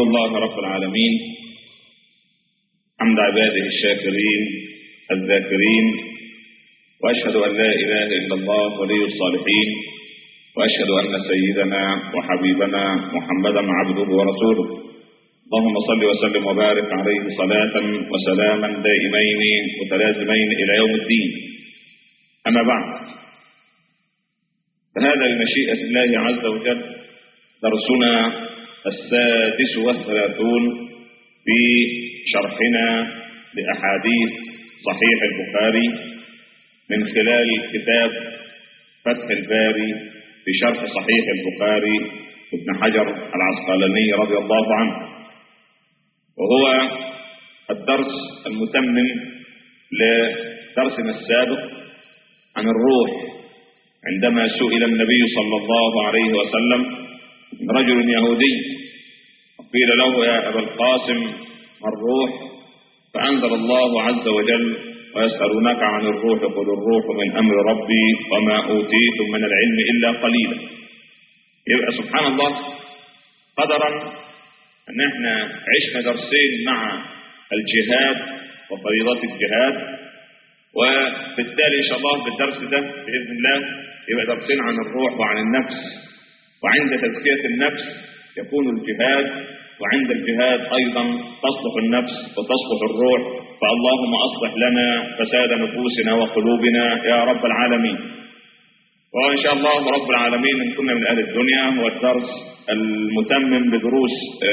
الله رب العالمين حمد عباده الشاكرين الذاكرين وأشهد أن لا إله إلا الله ولي الصالحين وأشهد أن سيدنا وحبيبنا محمدا عبده ورسوله اللهم صل وسلم وبارك عليه صلاة وسلاما دائمين متلازمين إلى يوم الدين أما بعد فهذا بمشيئة الله عز وجل درسنا السادس والثلاثون في شرحنا لأحاديث صحيح البخاري من خلال كتاب فتح الباري في شرح صحيح البخاري ابن حجر العسقلاني رضي الله عنه وهو الدرس المتمم لدرسنا السابق عن الروح عندما سئل النبي صلى الله عليه وسلم رجل يهودي قيل له يا أبا القاسم ما الروح فأنزل الله عز وجل ويسألونك عن الروح قل الروح من أمر ربي وما أوتيتم من العلم إلا قليلا يبقى سبحان الله قدرا أن احنا عشنا درسين مع الجهاد وفريضات الجهاد وبالتالي إن شاء الله بالدرس ده بإذن الله يبقى درسين عن الروح وعن النفس وعند تزكية النفس يكون الجهاد وعند الجهاد أيضا تصلح النفس وتصلح الروح فاللهم أصلح لنا فساد نفوسنا وقلوبنا يا رب العالمين وإن شاء الله رب العالمين إن كنا من أهل الدنيا هو الدرس المتمم بدروس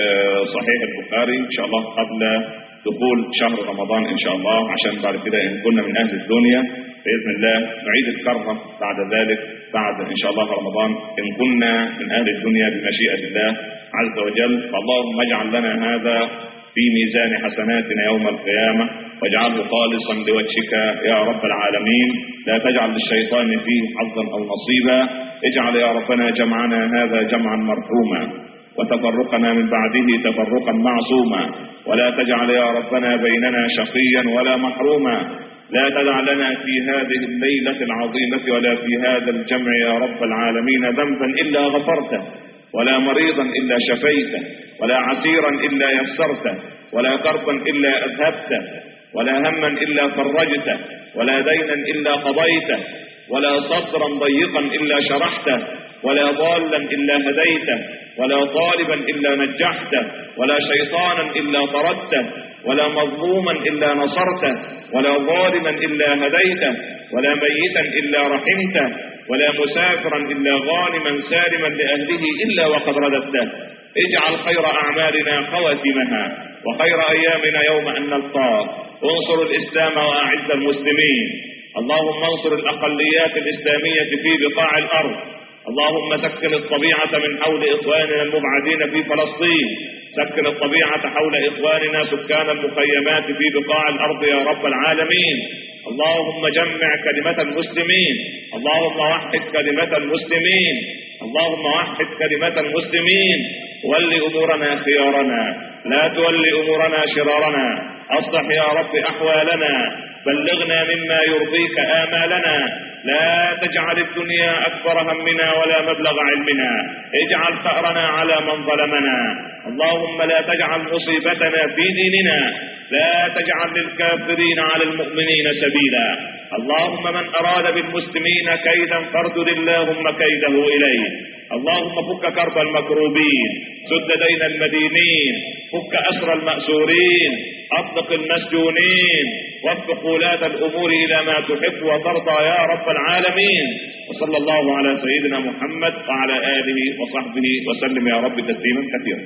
صحيح البخاري إن شاء الله قبل دخول شهر رمضان إن شاء الله عشان بعد كده إن كنا من أهل الدنيا بإذن الله نعيد الكرة بعد ذلك بعد إن شاء الله رمضان إن كنا من أهل الدنيا بمشيئة الله عز وجل فاللهم اجعل لنا هذا في ميزان حسناتنا يوم القيامة واجعله خالصا لوجهك يا رب العالمين لا تجعل للشيطان فيه حظا أو نصيبا اجعل يا ربنا جمعنا هذا جمعا مرحوما وتفرقنا من بعده تفرقا معصوما ولا تجعل يا ربنا بيننا شقيا ولا محروما لا تدع لنا في هذه الليلة العظيمة ولا في هذا الجمع يا رب العالمين ذنبا إلا غفرته ولا مريضا إلا شفيته ولا عسيرا إلا يسرته ولا كربا إلا أذهبته ولا هما إلا فرجته ولا دينا إلا قضيته ولا صدرا ضيقا إلا شرحته ولا ضالا إلا هديته ولا طالبا إلا نجحته ولا شيطانا إلا طردته ولا مظلوما إلا نصرته ولا ظالما إلا هديته ولا ميتا إلا رحمته ولا مسافرا إلا غانما سالما لأهله إلا وقد رددته اجعل خير أعمالنا خواتمها وخير أيامنا يوم أن نلقاك انصر الإسلام وأعز المسلمين اللهم انصر الأقليات الإسلامية في بقاع الأرض اللهم سكن الطبيعة من حول إخواننا المبعدين في فلسطين سكن الطبيعة حول إخواننا سكان المخيمات في بقاع الأرض يا رب العالمين اللهم جمع كلمة المسلمين اللهم وحد كلمة المسلمين اللهم وحد كلمة المسلمين ول أمورنا خيارنا لا تول أمورنا شرارنا أصلح يا رب أحوالنا بلغنا مما يرضيك آمالنا لا تجعل الدنيا أكبر همنا ولا مبلغ علمنا اجعل ثأرنا على من ظلمنا اللهم لا تجعل مصيبتنا في ديننا لا تجعل للكافرين على المؤمنين سبيلا اللهم من أراد بالمسلمين كيدا فاردد اللهم كيده إليه اللهم فك كرب المكروبين سد دين المدينين فك أسر المأسورين أطلق المسجونين وفق ولاة الأمور إلى ما تحب وترضى يا رب العالمين وصلى الله على سيدنا محمد وعلى آله وصحبه وسلم يا رب تسليما كثيرا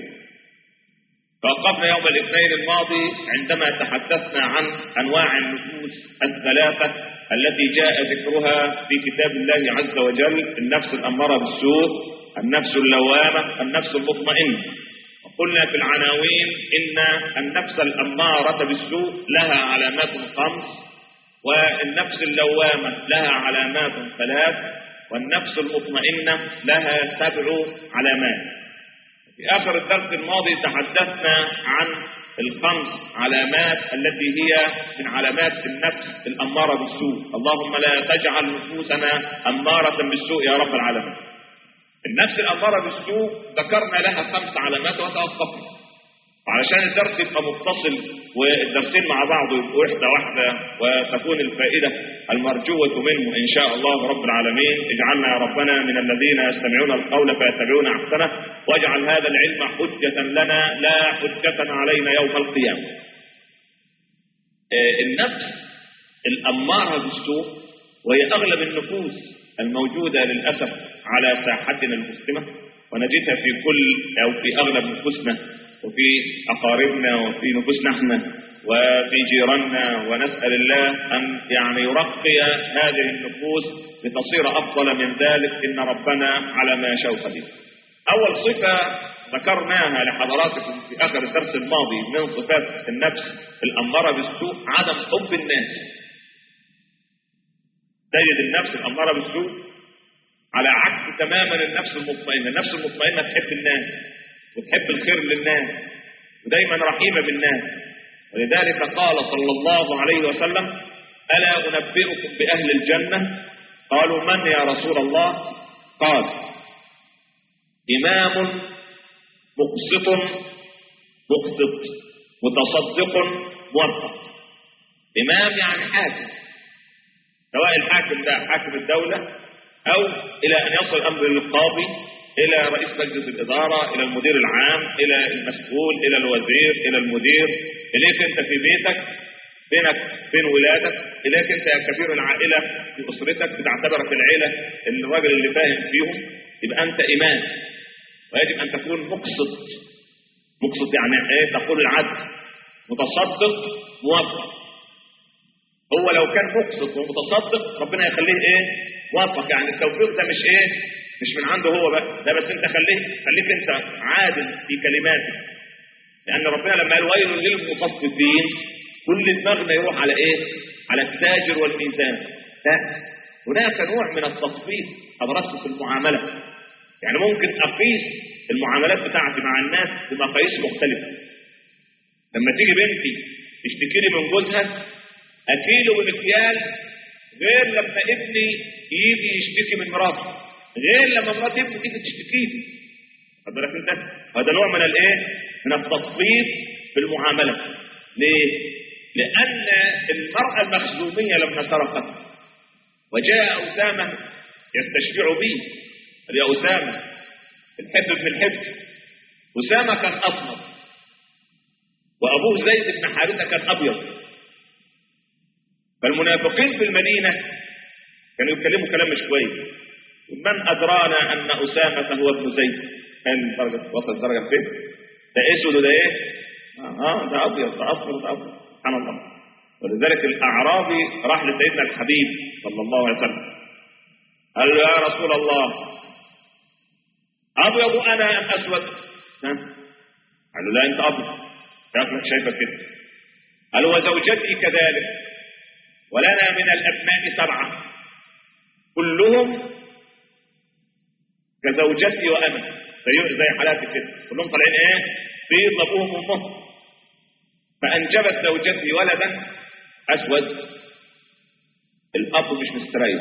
توقفنا يوم الاثنين الماضي عندما تحدثنا عن أنواع النفوس الثلاثة التي جاء ذكرها في كتاب الله عز وجل النفس الأمارة بالسوء النفس اللوامة النفس المطمئنة قلنا في العناوين إن النفس الأمارة بالسوء لها علامات خمس والنفس اللوامة لها علامات ثلاث والنفس المطمئنة لها سبع علامات في آخر الدرس الماضي تحدثنا عن الخمس علامات التي هي من علامات النفس الأمارة بالسوء اللهم لا تجعل نفوسنا أمارة بالسوء يا رب العالمين النفس الأمارة بالسوء ذكرنا لها خمس علامات وتوقفنا وعلشان الدرس يبقى متصل والدرسين مع بعض يبقوا وحدة واحدة وتكون الفائدة المرجوة منه إن شاء الله رب العالمين اجعلنا يا ربنا من الذين يستمعون القول فيتبعون أحسنه واجعل هذا العلم حجة لنا لا حجة علينا يوم القيامة آه، النفس الأمارة بالسوء وهي أغلب النفوس الموجودة للأسف على ساحتنا المسلمة ونجدها في كل أو في أغلب نفوسنا وفي أقاربنا وفي نفوسنا احنا وفي جيراننا ونسأل الله أن يعني يرقي هذه النفوس لتصير أفضل من ذلك إن ربنا على ما يشاء قدير. أول صفة ذكرناها لحضراتكم في آخر الدرس الماضي من صفات النفس الأمارة بالسوء عدم حب الناس. تجد النفس الأمارة بالسوء على عكس تماما النفس المطمئنة، النفس المطمئنة تحب الناس وتحب الخير للناس ودايما رحيمة بالناس ولذلك قال صلى الله عليه وسلم ألا أنبئكم بأهل الجنة قالوا من يا رسول الله قال إمام مقسط مقسط متصدق موفق إمام يعني حاكم سواء الحاكم ده حاكم الدولة أو إلى أن يصل الأمر للقاضي إلى رئيس مجلس الإدارة إلى المدير العام إلى المسؤول إلى الوزير إلى المدير إليك أنت في بيتك بينك بين ولادك إليك أنت يا كبير العائلة في أسرتك بتعتبرك العيلة الراجل اللي فاهم فيهم يبقى أنت إمام ويجب أن تكون مقسط مقسط يعني إيه تقول العدل متصدق موفق هو لو كان مقسط ومتصدق ربنا يخليه ايه موفق يعني التوفيق ده مش ايه مش من عنده هو بقى ده بس انت خليه خليك انت عادل في كلماتك لان ربنا لما قال ويل للمطففين كل دماغنا يروح على ايه على التاجر والميزان لا هناك نوع من التطبيق ادركته في المعامله يعني ممكن اقيس المعاملات بتاعتي مع الناس بمقاييس مختلفه لما تيجي بنتي تشتكي لي من جوزها اكيله بمكيال غير لما ابني يجي يشتكي من مراته غير لما مرات ابني تيجي تشتكي لي خد بالك انت هذا نوع من الايه من التطبيق في المعامله ليه لان المراه المخزوميه لما سرقت وجاء اسامه يستشفع به قال يا اسامه الحب ابن الحب اسامه كان اسمر وابوه زيد بن حارثه كان ابيض فالمنافقين في المدينة كانوا يتكلموا كلام مش كويس من أدرانا أن أسامة هو ابن زيد كان درجة وصل درجة فين ده اسود وده ايه اه ده ابيض ده اصفر ده ابيض سبحان الله ولذلك الاعرابي راح لسيدنا الحبيب صلى الله عليه وسلم قال له يا رسول الله ابيض انا ام اسود ها؟ قال له لا انت ابيض شكلك شايفك كده قال وزوجتي كذلك ولنا من الأبناء سبعة كلهم كزوجتي وأنا زي زي حالاتي كده كلهم طالعين إيه بيض أبوهم وأمهم فأنجبت زوجتي ولدا أسود الأب مش مستريح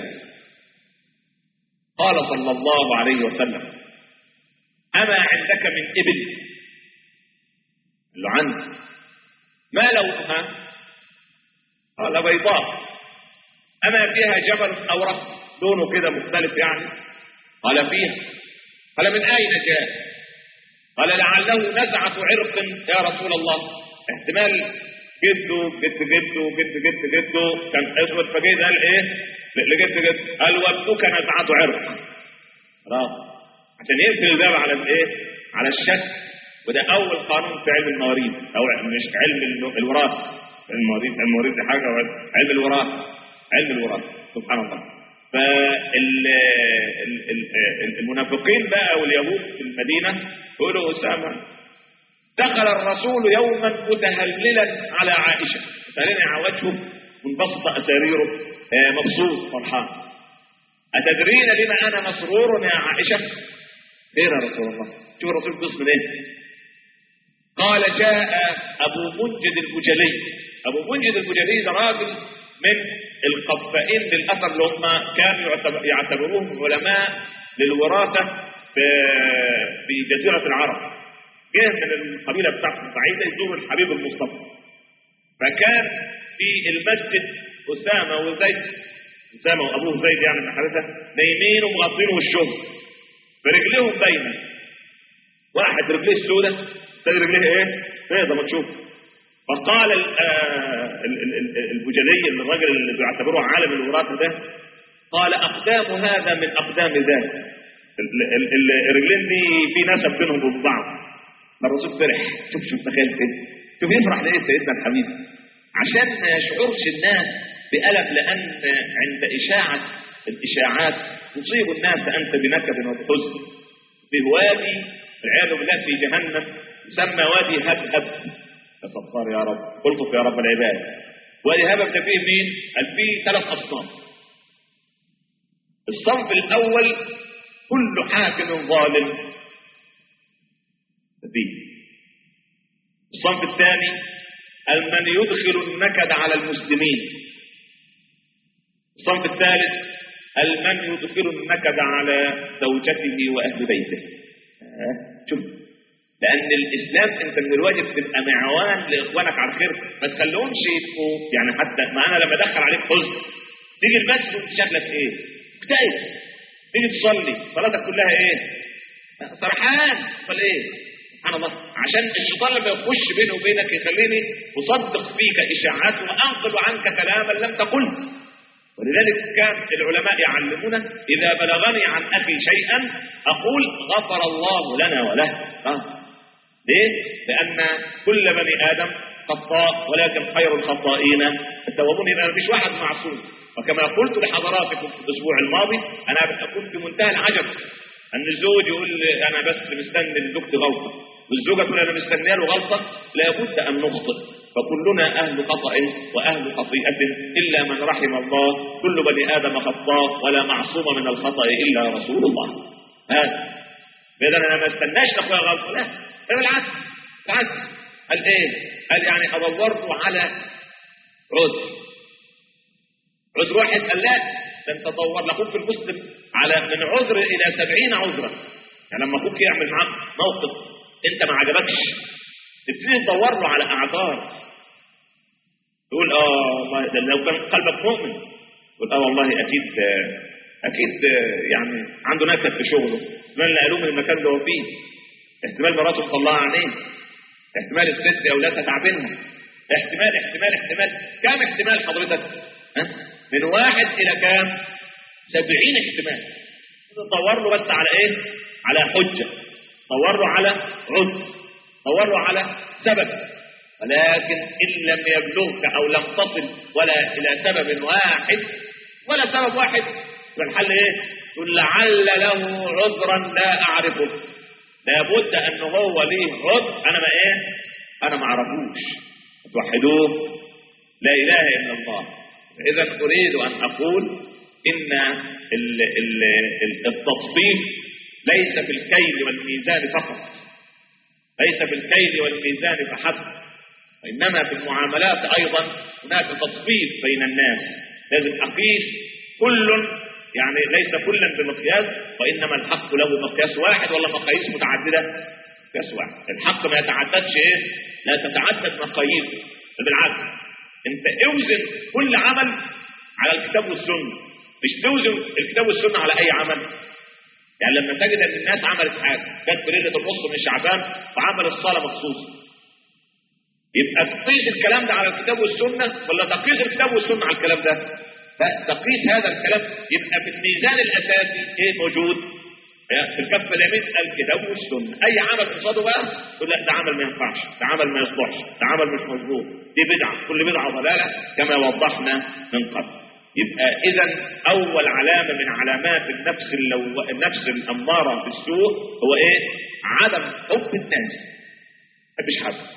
قال صلى الله عليه وسلم أما عندك من إبل قال له عندي ما لونها قال بيضاء أما فيها جبل أو رقص لونه كده مختلف يعني قال فيها قال من أين جاء قال لعله نزعة عرق يا رسول الله احتمال جده جد جده جد جد جده كان اسود فجه قال ايه لجد جد قال ودك نزعة عرق خلاص عشان يقفل الباب على الايه على الشك وده اول قانون في علم المواريث او مش علم الوراثه المواريث المواريث دي حاجه علم الوراثه علم الوراثه سبحان الله فالمنافقين بقى واليهود في المدينه يقولوا اسامه دخل الرسول يوما متهللا على عائشه سالنا على وجهه منبسط اساريره مبسوط فرحان اتدرين بما انا مسرور يا عائشه خير يا رسول الله شوف الرسول بيصبر ايه قال جاء ابو منجد البجلي ابو منجد البجلي ده راجل من القفائين للاثر اللي هم كانوا يعتبروهم علماء للوراثه في في جزيره العرب جه من القبيله بتاعته بعيده يزور الحبيب المصطفى فكان في المسجد اسامه وزيد اسامه وابوه زيد يعني بن حارثه نايمين ومغطين وشهم برجليهم باينه واحد رجليه السوداء الثاني رجليه ايه؟ بيضه ما تشوف فقال ال- آه، ال- ال- ال- البجلي الراجل اللي بيعتبروه عالم الوراثه ده قال اقدام هذا من اقدام ذاك ال- ال- ال- الرجلين دي في نسب بينهم وبين بعض ما الرسول فرح شوف شوف تخيل كده شوف يفرح لايه سيدنا الحبيب عشان ما يشعرش الناس بألم لأن عند إشاعة الإشاعات تصيب الناس أنت بنكد وبحزن في وادي والعياذ بالله في جهنم يسمى وادي هبهب يا ستار يا رب قلت يا رب العباد وادي هبهب ده فيه مين؟ قال فيه ثلاث أصناف الصنف الأول كل حاكم ظالم فيه الصنف الثاني من يدخل النكد على المسلمين الصنف الثالث من يدخل النكد على زوجته واهل بيته آه، شوف لان الاسلام انت من الواجب تبقى معوان لاخوانك على الخير ما تخليهمش يبقوا يعني حتى ما انا لما ادخل عليك حزن تيجي المسجد وانت شكلك ايه؟ مكتئب تيجي تصلي صلاتك كلها ايه؟ سرحان ولا ايه؟ سبحان الله عشان الشيطان لما يخش بيني وبينك يخليني اصدق فيك اشاعات وانقل عنك كلاما لم تقله ولذلك كان العلماء يعلمونا اذا بلغني عن اخي شيئا اقول غفر الله لنا وله آه. ليه؟ لان كل بني ادم خطاء ولكن خير الخطائين التوابون يبقى مفيش واحد معصوم وكما قلت لحضراتكم في الاسبوع الماضي انا كنت في منتهى العجب ان الزوج يقول لي انا بس مستني لزوجتي غلطه والزوجه تقول انا مستنيه له غلطه لابد ان نخطئ فكلنا اهل خطا واهل خطيئه الا من رحم الله كل بني ادم خطاء ولا معصوم من الخطا الا رسول الله هذا اذا انا ما استناش لاخويا غلطه لا ده بالعكس بالعكس قال ايه؟ قال يعني ادور له على عذر عذر واحد قال لا ده انت دور لاخوك في المسلم على من عذر الى سبعين عذرا يعني لما اخوك يعمل معاك موقف انت ما عجبكش تبتدي تدور له على اعذار تقول اه والله ده لو كان قلبك مؤمن تقول اه والله اكيد آه، اكيد آه، يعني عنده نكد في شغله احتمال نقلوه من المكان اللي هو فيه احتمال مراته مطلعه عينيه احتمال الست اولادها تعبينها احتمال احتمال احتمال كم احتمال حضرتك ها؟ من واحد الى كام سبعين احتمال تدور له بس على ايه على حجه دور له على عذر دور له على سبب ولكن ان لم يبلغك او لم تصل ولا الى سبب واحد ولا سبب واحد يبقى الحل ايه يقول لعل له عذرا لا اعرفه لابد ان هو ليه عذر انا ما ايه انا ما اعرفوش توحدوه لا اله الا الله اذا اريد ان اقول ان ال- ال- ال- التصفيف ليس في الكيل والميزان فقط ليس في الكيل والميزان فحسب وانما في المعاملات ايضا هناك تصفيف بين الناس لازم اقيس كل يعني ليس كلا بمقياس وانما الحق له مقياس واحد ولا مقاييس متعدده مقياس واحد الحق ما يتعددش ايه لا تتعدد مقاييس بل بالعكس انت اوزن كل عمل على الكتاب والسنه مش توزن الكتاب والسنه على اي عمل يعني لما تجد ان الناس عملت حاجه جت في ليله النص من شعبان وعمل الصلاه مخصوص يبقى تقيس الكلام ده على الكتاب والسنه ولا تقيس الكتاب والسنه على الكلام ده؟ لا تقيس هذا الكلام يبقى في الميزان الاساسي ايه موجود؟ في الكف اليمين الكتاب والسنه، اي عمل قصاده بقى تقول لا ده عمل ما ينفعش، ده عمل ما يصلحش، ده عمل مش مظبوط، دي بدعه، كل بدعه ضلاله كما وضحنا من قبل. يبقى اذا اول علامه من علامات النفس اللو... النفس الاماره بالسوء هو ايه؟ عدم حب الناس. ما تحبش حد.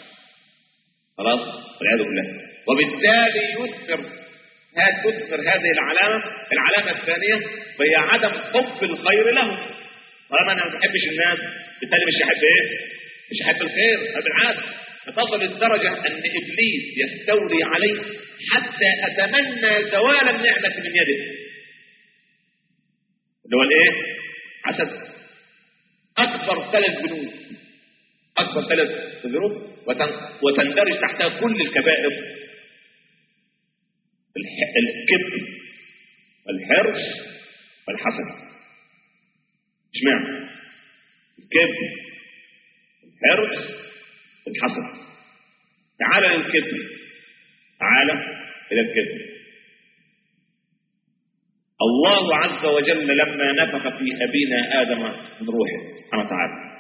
خلاص؟ والعياذ بالله. وبالتالي يثمر هذه تثمر هذه العلامه، العلامه الثانيه وهي عدم حب الخير لهم. طالما انا ما بحبش الناس بالتالي مش هحب ايه؟ مش هحب الخير بل بالعكس تصل الدرجة أن إبليس يستولي علي حتى أتمنى زوال النعمة من يده اللي هو الإيه؟ حسد أكبر ثلاث بنود أكبر ثلاث ذنوب وتن- وتندرج تحتها كل الكبائر الح- الكبر والحرص والحسد اشمعنى الكبر الحرص الحسد تعال للكبر تعال إلى الكبر الله عز وجل لما نفخ في أبينا آدم من روحه سبحانه وتعالى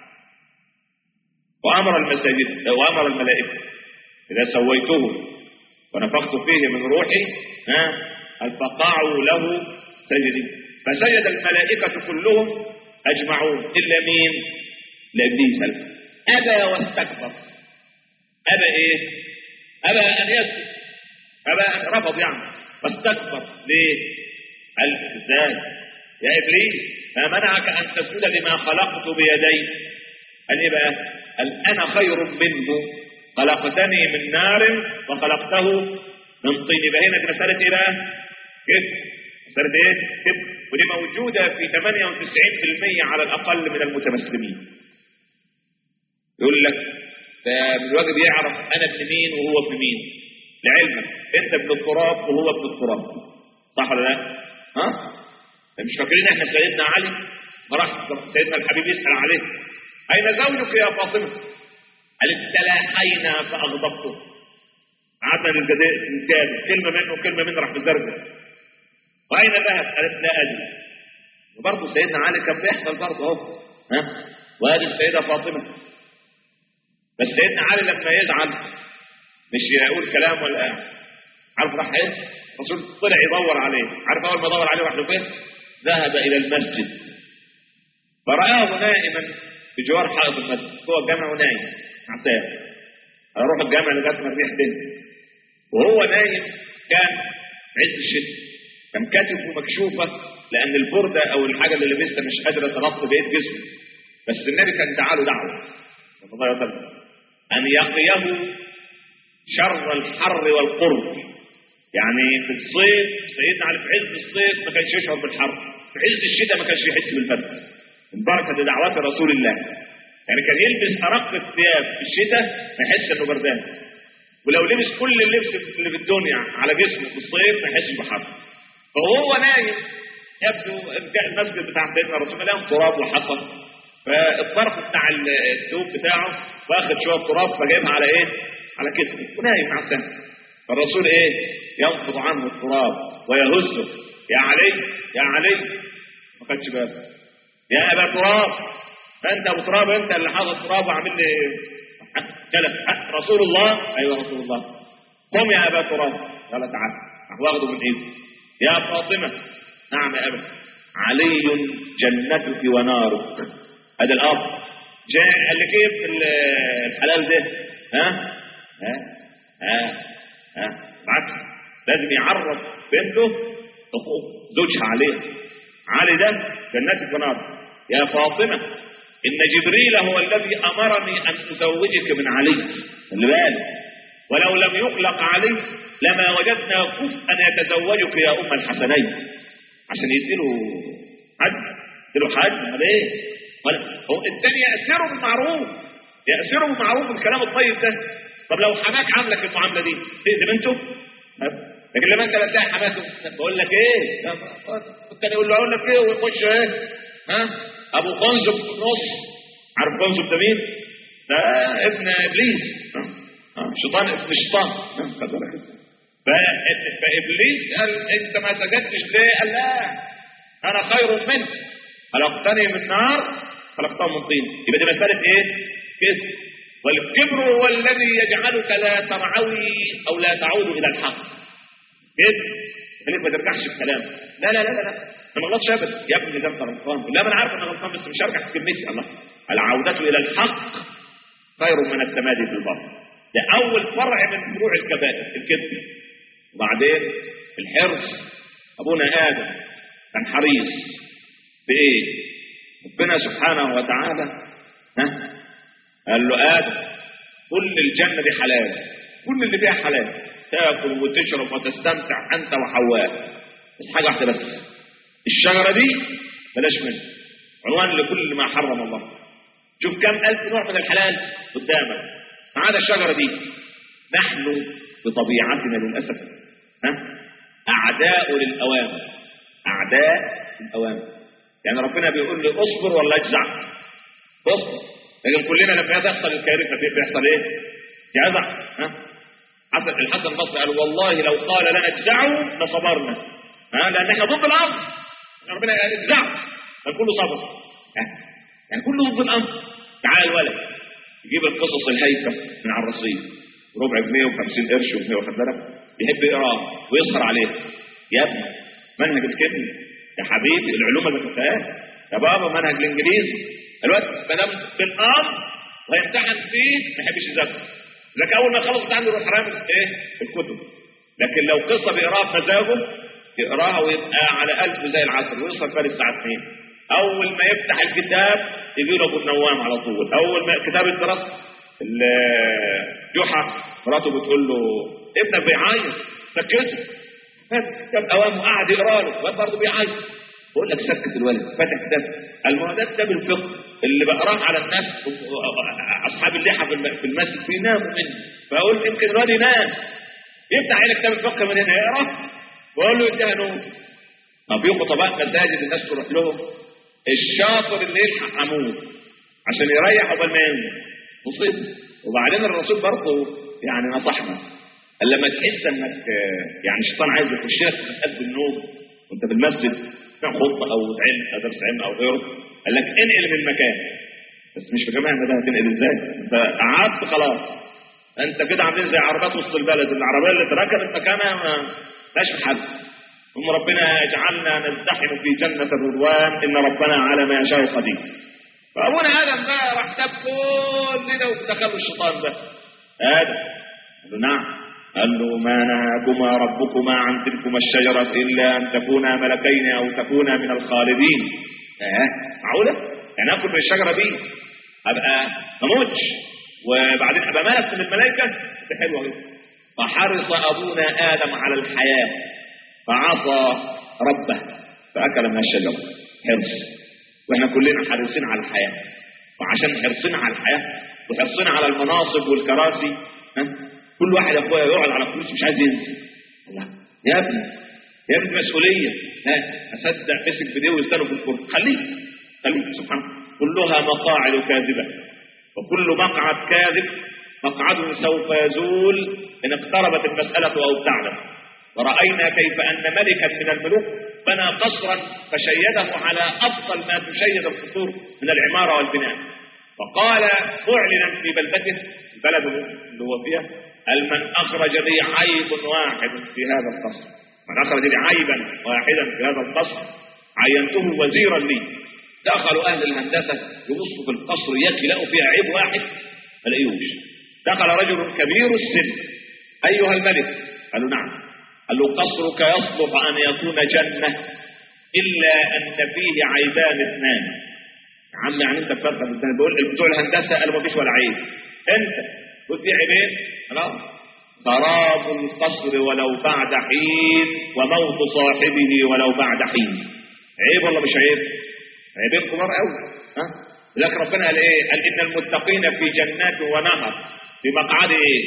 وأمر المساجد وأمر الملائكة إذا سويته ونفخت فيه من روحي ها هل فقعوا له سجدين فسجد الملائكة كلهم أجمعون إلا مين؟ لإبليس أبى واستكبر أبى إيه؟ أبى أن يسجد أبى أن رفض يعني واستكبر ليه؟ قال ازاي؟ يا إبليس ما منعك أن تسجد لما خلقت بيدي؟ قال إيه بقى؟ قال أنا خير منه خلقتني من نار وخلقته من طين يبقى هنا دي مسألة إيه بقى؟ كده مسألة إيه؟ كده ودي موجودة في 98% على الأقل من المتمسلمين يقول لك ده من الواجب يعرف أنا ابن مين وهو ابن مين لعلمك أنت ابن التراب وهو ابن التراب صح ولا لا؟ ها؟ مش فاكرين احنا سيدنا علي ما راح سيدنا الحبيب يسأل عليه أين زوجك يا فاطمة؟ قالت تلاحينا فأغضبته قعدنا نتجادل كلمة منه وكلمة منه راح مزرجة وأين ذهب؟ قالت لا أدري وبرضه سيدنا علي كان بيحصل برضه أهو ها؟ وهذه السيدة فاطمة بس سيدنا علي لما يزعل مش يقول كلام ولا عارف راح ايه؟ الرسول طلع يدور عليه عارف اول ما دور عليه راح له فين؟ ذهب الى المسجد فرآه نائما بجوار حائط المسجد هو الجامع ونايم عتاب اروح الجامع لغايه ما الريح تنزل وهو نايم كان عز الشتاء كان كتفه مكشوفه لان البرده او الحاجه اللي لبسها مش قادره تغطي بقيه جسمه بس النبي كان دعا له دعوه صلى الله عليه وسلم ان يقيه شر الحر والقرب يعني في الصيف سيدنا علي في عز الصيف ما كانش يشعر بالحر في عز الشتاء ما كانش يحس بالبرد من بركه دعوات رسول الله يعني كان يلبس ارق الثياب في الشتاء ما يحسش انه بردان ولو لبس كل اللبس اللي في الدنيا على جسمه في الصيف ما يحسش بحر فهو نايم يبدو المسجد بتاع سيدنا رسول الله تراب وحصى فالطرف بتاع الثوب بتاعه واخد شويه تراب فجايبها على ايه؟ على كتفه ونايم مع السنه فالرسول ايه؟ ينفض عنه التراب ويهزه يا علي يا علي ما خدش باله يا ابا تراب انت ابو تراب انت اللي حاطط تراب وعامل لي كلام رسول الله ايوه رسول الله قم يا ابا تراب قال تعال راح واخده من ايده يا فاطمه نعم يا ابا علي جنتك ونارك هذا الاب جاء قال لك ايه في الحلال ده ها ها ها ها بعد لازم يعرف بنته حقوق زوجها عليه علي ده جنتك ونار يا فاطمة إن جبريل هو الذي أمرني أن أزوجك من علي خلي بالك ولو لم يخلق علي لما وجدنا كفءا يتزوجك يا أم الحسنين عشان يديله حج يديله حج امال ايه؟ هو الثاني يأسره بالمعروف يأسره بالمعروف بالكلام الطيب ده طب لو حماك عاملك المعامله دي تأذي بنته لكن لما انت بتلاقي حماته بقول لك ايه الثاني يقول له اقول لك ايه ويخش ايه ها ابو قنزب في النص عارف قنزب ده مين ده ابن ابليس شيطان ابن الشيطان فابليس قال انت ما سجدتش ليه قال لا انا خير منك خلقتني من نار خلقته من طين يبقى دي مساله ايه كده والكبر هو الذي يجعلك لا ترعوي او لا تعود الى الحق كده خليك ما ترجعش في كلام لا لا لا لا لا انا ما غلطش ابدا يا ابني ده انت غلطان لا ما انا عارف انا غلطان بس مش هرجع في كلمتي الله العودة الى الحق خير من التمادي في الباطل ده اول فرع من فروع الكبائر الكذب وبعدين الحرص ابونا ادم كان حريص بايه ربنا سبحانه وتعالى ها قال له آدم كل الجنة دي حلال كل اللي فيها حلال تاكل وتشرب وتستمتع أنت وحواء بس حاجة واحدة بس الشجرة دي بلاش منها عنوان لكل ما حرم الله شوف كم ألف نوع من الحلال قدامك ما عدا الشجرة دي نحن بطبيعتنا للأسف ها أعداء للأوامر أعداء للأوامر يعني ربنا بيقول لي اصبر ولا اجزع اصبر لكن كلنا لما تحصل الكارثة دي بيحصل ايه؟ جزع ها حسن الحسن البصري قال والله لو قال لنا اجزعوا لصبرنا ها لان احنا ضد الامر ربنا قال اجزعوا كان كله صبر يعني كله ضد الامر تعال الولد يجيب القصص الهايفه من على الرصيف ربع جنيه و50 قرش و واخد بالك يحب يقراها ويسهر عليها يا ابني منهج الكتب يا حبيبي العلوم اللي بتفهمها يا بابا منهج الانجليزي الوقت ما دام بالامر ويمتحن فيه ما يحبش يذاكر لكن اول ما يخلص امتحان يروح رامي ايه الكتب لكن لو قصه بيقراها بمزاجه يقراها ويبقى على قلبه زي العسل ويوصل فيها الساعه 2 اول ما يفتح الكتاب يجي له ابو النوام على طول اول ما كتاب الدراسه جحا مراته بتقول له ابنك بيعيط سكته كتاب اوامه قاعد يقرا له الواد برضه بيعيط بقول لك سكت الولد فاتح كتاب المهم ده كتاب الفقه اللي بقراه على الناس اصحاب اللحى في المسجد بيناموا منه فاقول يمكن الواد ينام يفتح عليه كتاب الفقه من هنا يقرا واقول له اديها نوم طب يبقوا طبقات مساجد الناس تروح لهم الشاطر اللي يلحق عمود عشان يريح قبل ما ينام مصيبه وبعدين الرسول برضه يعني نصحنا قال لما تحس انك يعني الشيطان عايز يخش لك في مساله النوم وانت في المسجد كان خطبه او علم درس علم او غيره قال لك انقل من المكان بس مش في جماعه ده هتنقل ازاي انت قعدت خلاص انت كده عاملين زي عربيات وسط البلد العربيه اللي اتركبت مكانها ما ماشي حد ثم ربنا يجعلنا نزدحم في جنة الرضوان إن ربنا على ما يشاء قدير فأبونا آدم بقى راح ساب كل ده ودخل الشيطان ده آدم قال له نعم قال له ما نهاكما ربكما عن تلكما الشجرة إلا أن تكونا ملكين أو تكونا من الخالدين آه معقولة؟ يعني آكل من الشجرة دي أبقى ما أموتش وبعدين أبقى ملك من الملائكة دي حلوة جدا فحرص أبونا آدم على الحياة فعصى ربه فأكل من الشجرة حرص وإحنا كلنا حريصين على الحياة وعشان حرصنا على الحياة وحرصنا على المناصب والكراسي ها؟ كل واحد يا اخويا يقعد على فلوس مش عايز ينزل الله يا ابني يا ابني مسؤولية ها أصدق مسك في دي ويستنوا في الفرن خليك خليك سبحان كلها مقاعد كاذبة وكل مقعد كاذب مقعده سوف يزول إن اقتربت المسألة أو ابتعدت ورأينا كيف أن ملكا من الملوك بنى قصرا فشيده على أفضل ما تشيد القصور من العمارة والبناء فقال معلنا في بلدته البلد اللي هو فيها قال من أخرج لي عيب واحد في هذا القصر من أخرج لي عيبا واحدا في هذا القصر عينته وزيرا لي دخلوا أهل الهندسة يبصوا في القصر يكي لقوا فيها عيب واحد ما لقيوش دخل رجل كبير السن أيها الملك قالوا نعم قال له قصرك يصلح أن يكون جنة إلا أن فيه عيبان اثنان يا عم يعني أنت بتفرق الاثنين بقول بتوع الهندسة قالوا ما فيش ولا عيب أنت قلت في عيبين خلاص خراب القصر ولو بعد حين وموت صاحبه ولو بعد حين عيب ولا مش عيب؟ عيبين كبار قوي ها؟ لكن ربنا قال ايه؟ قال ان المتقين في جنات ونهر في مقعد ايه؟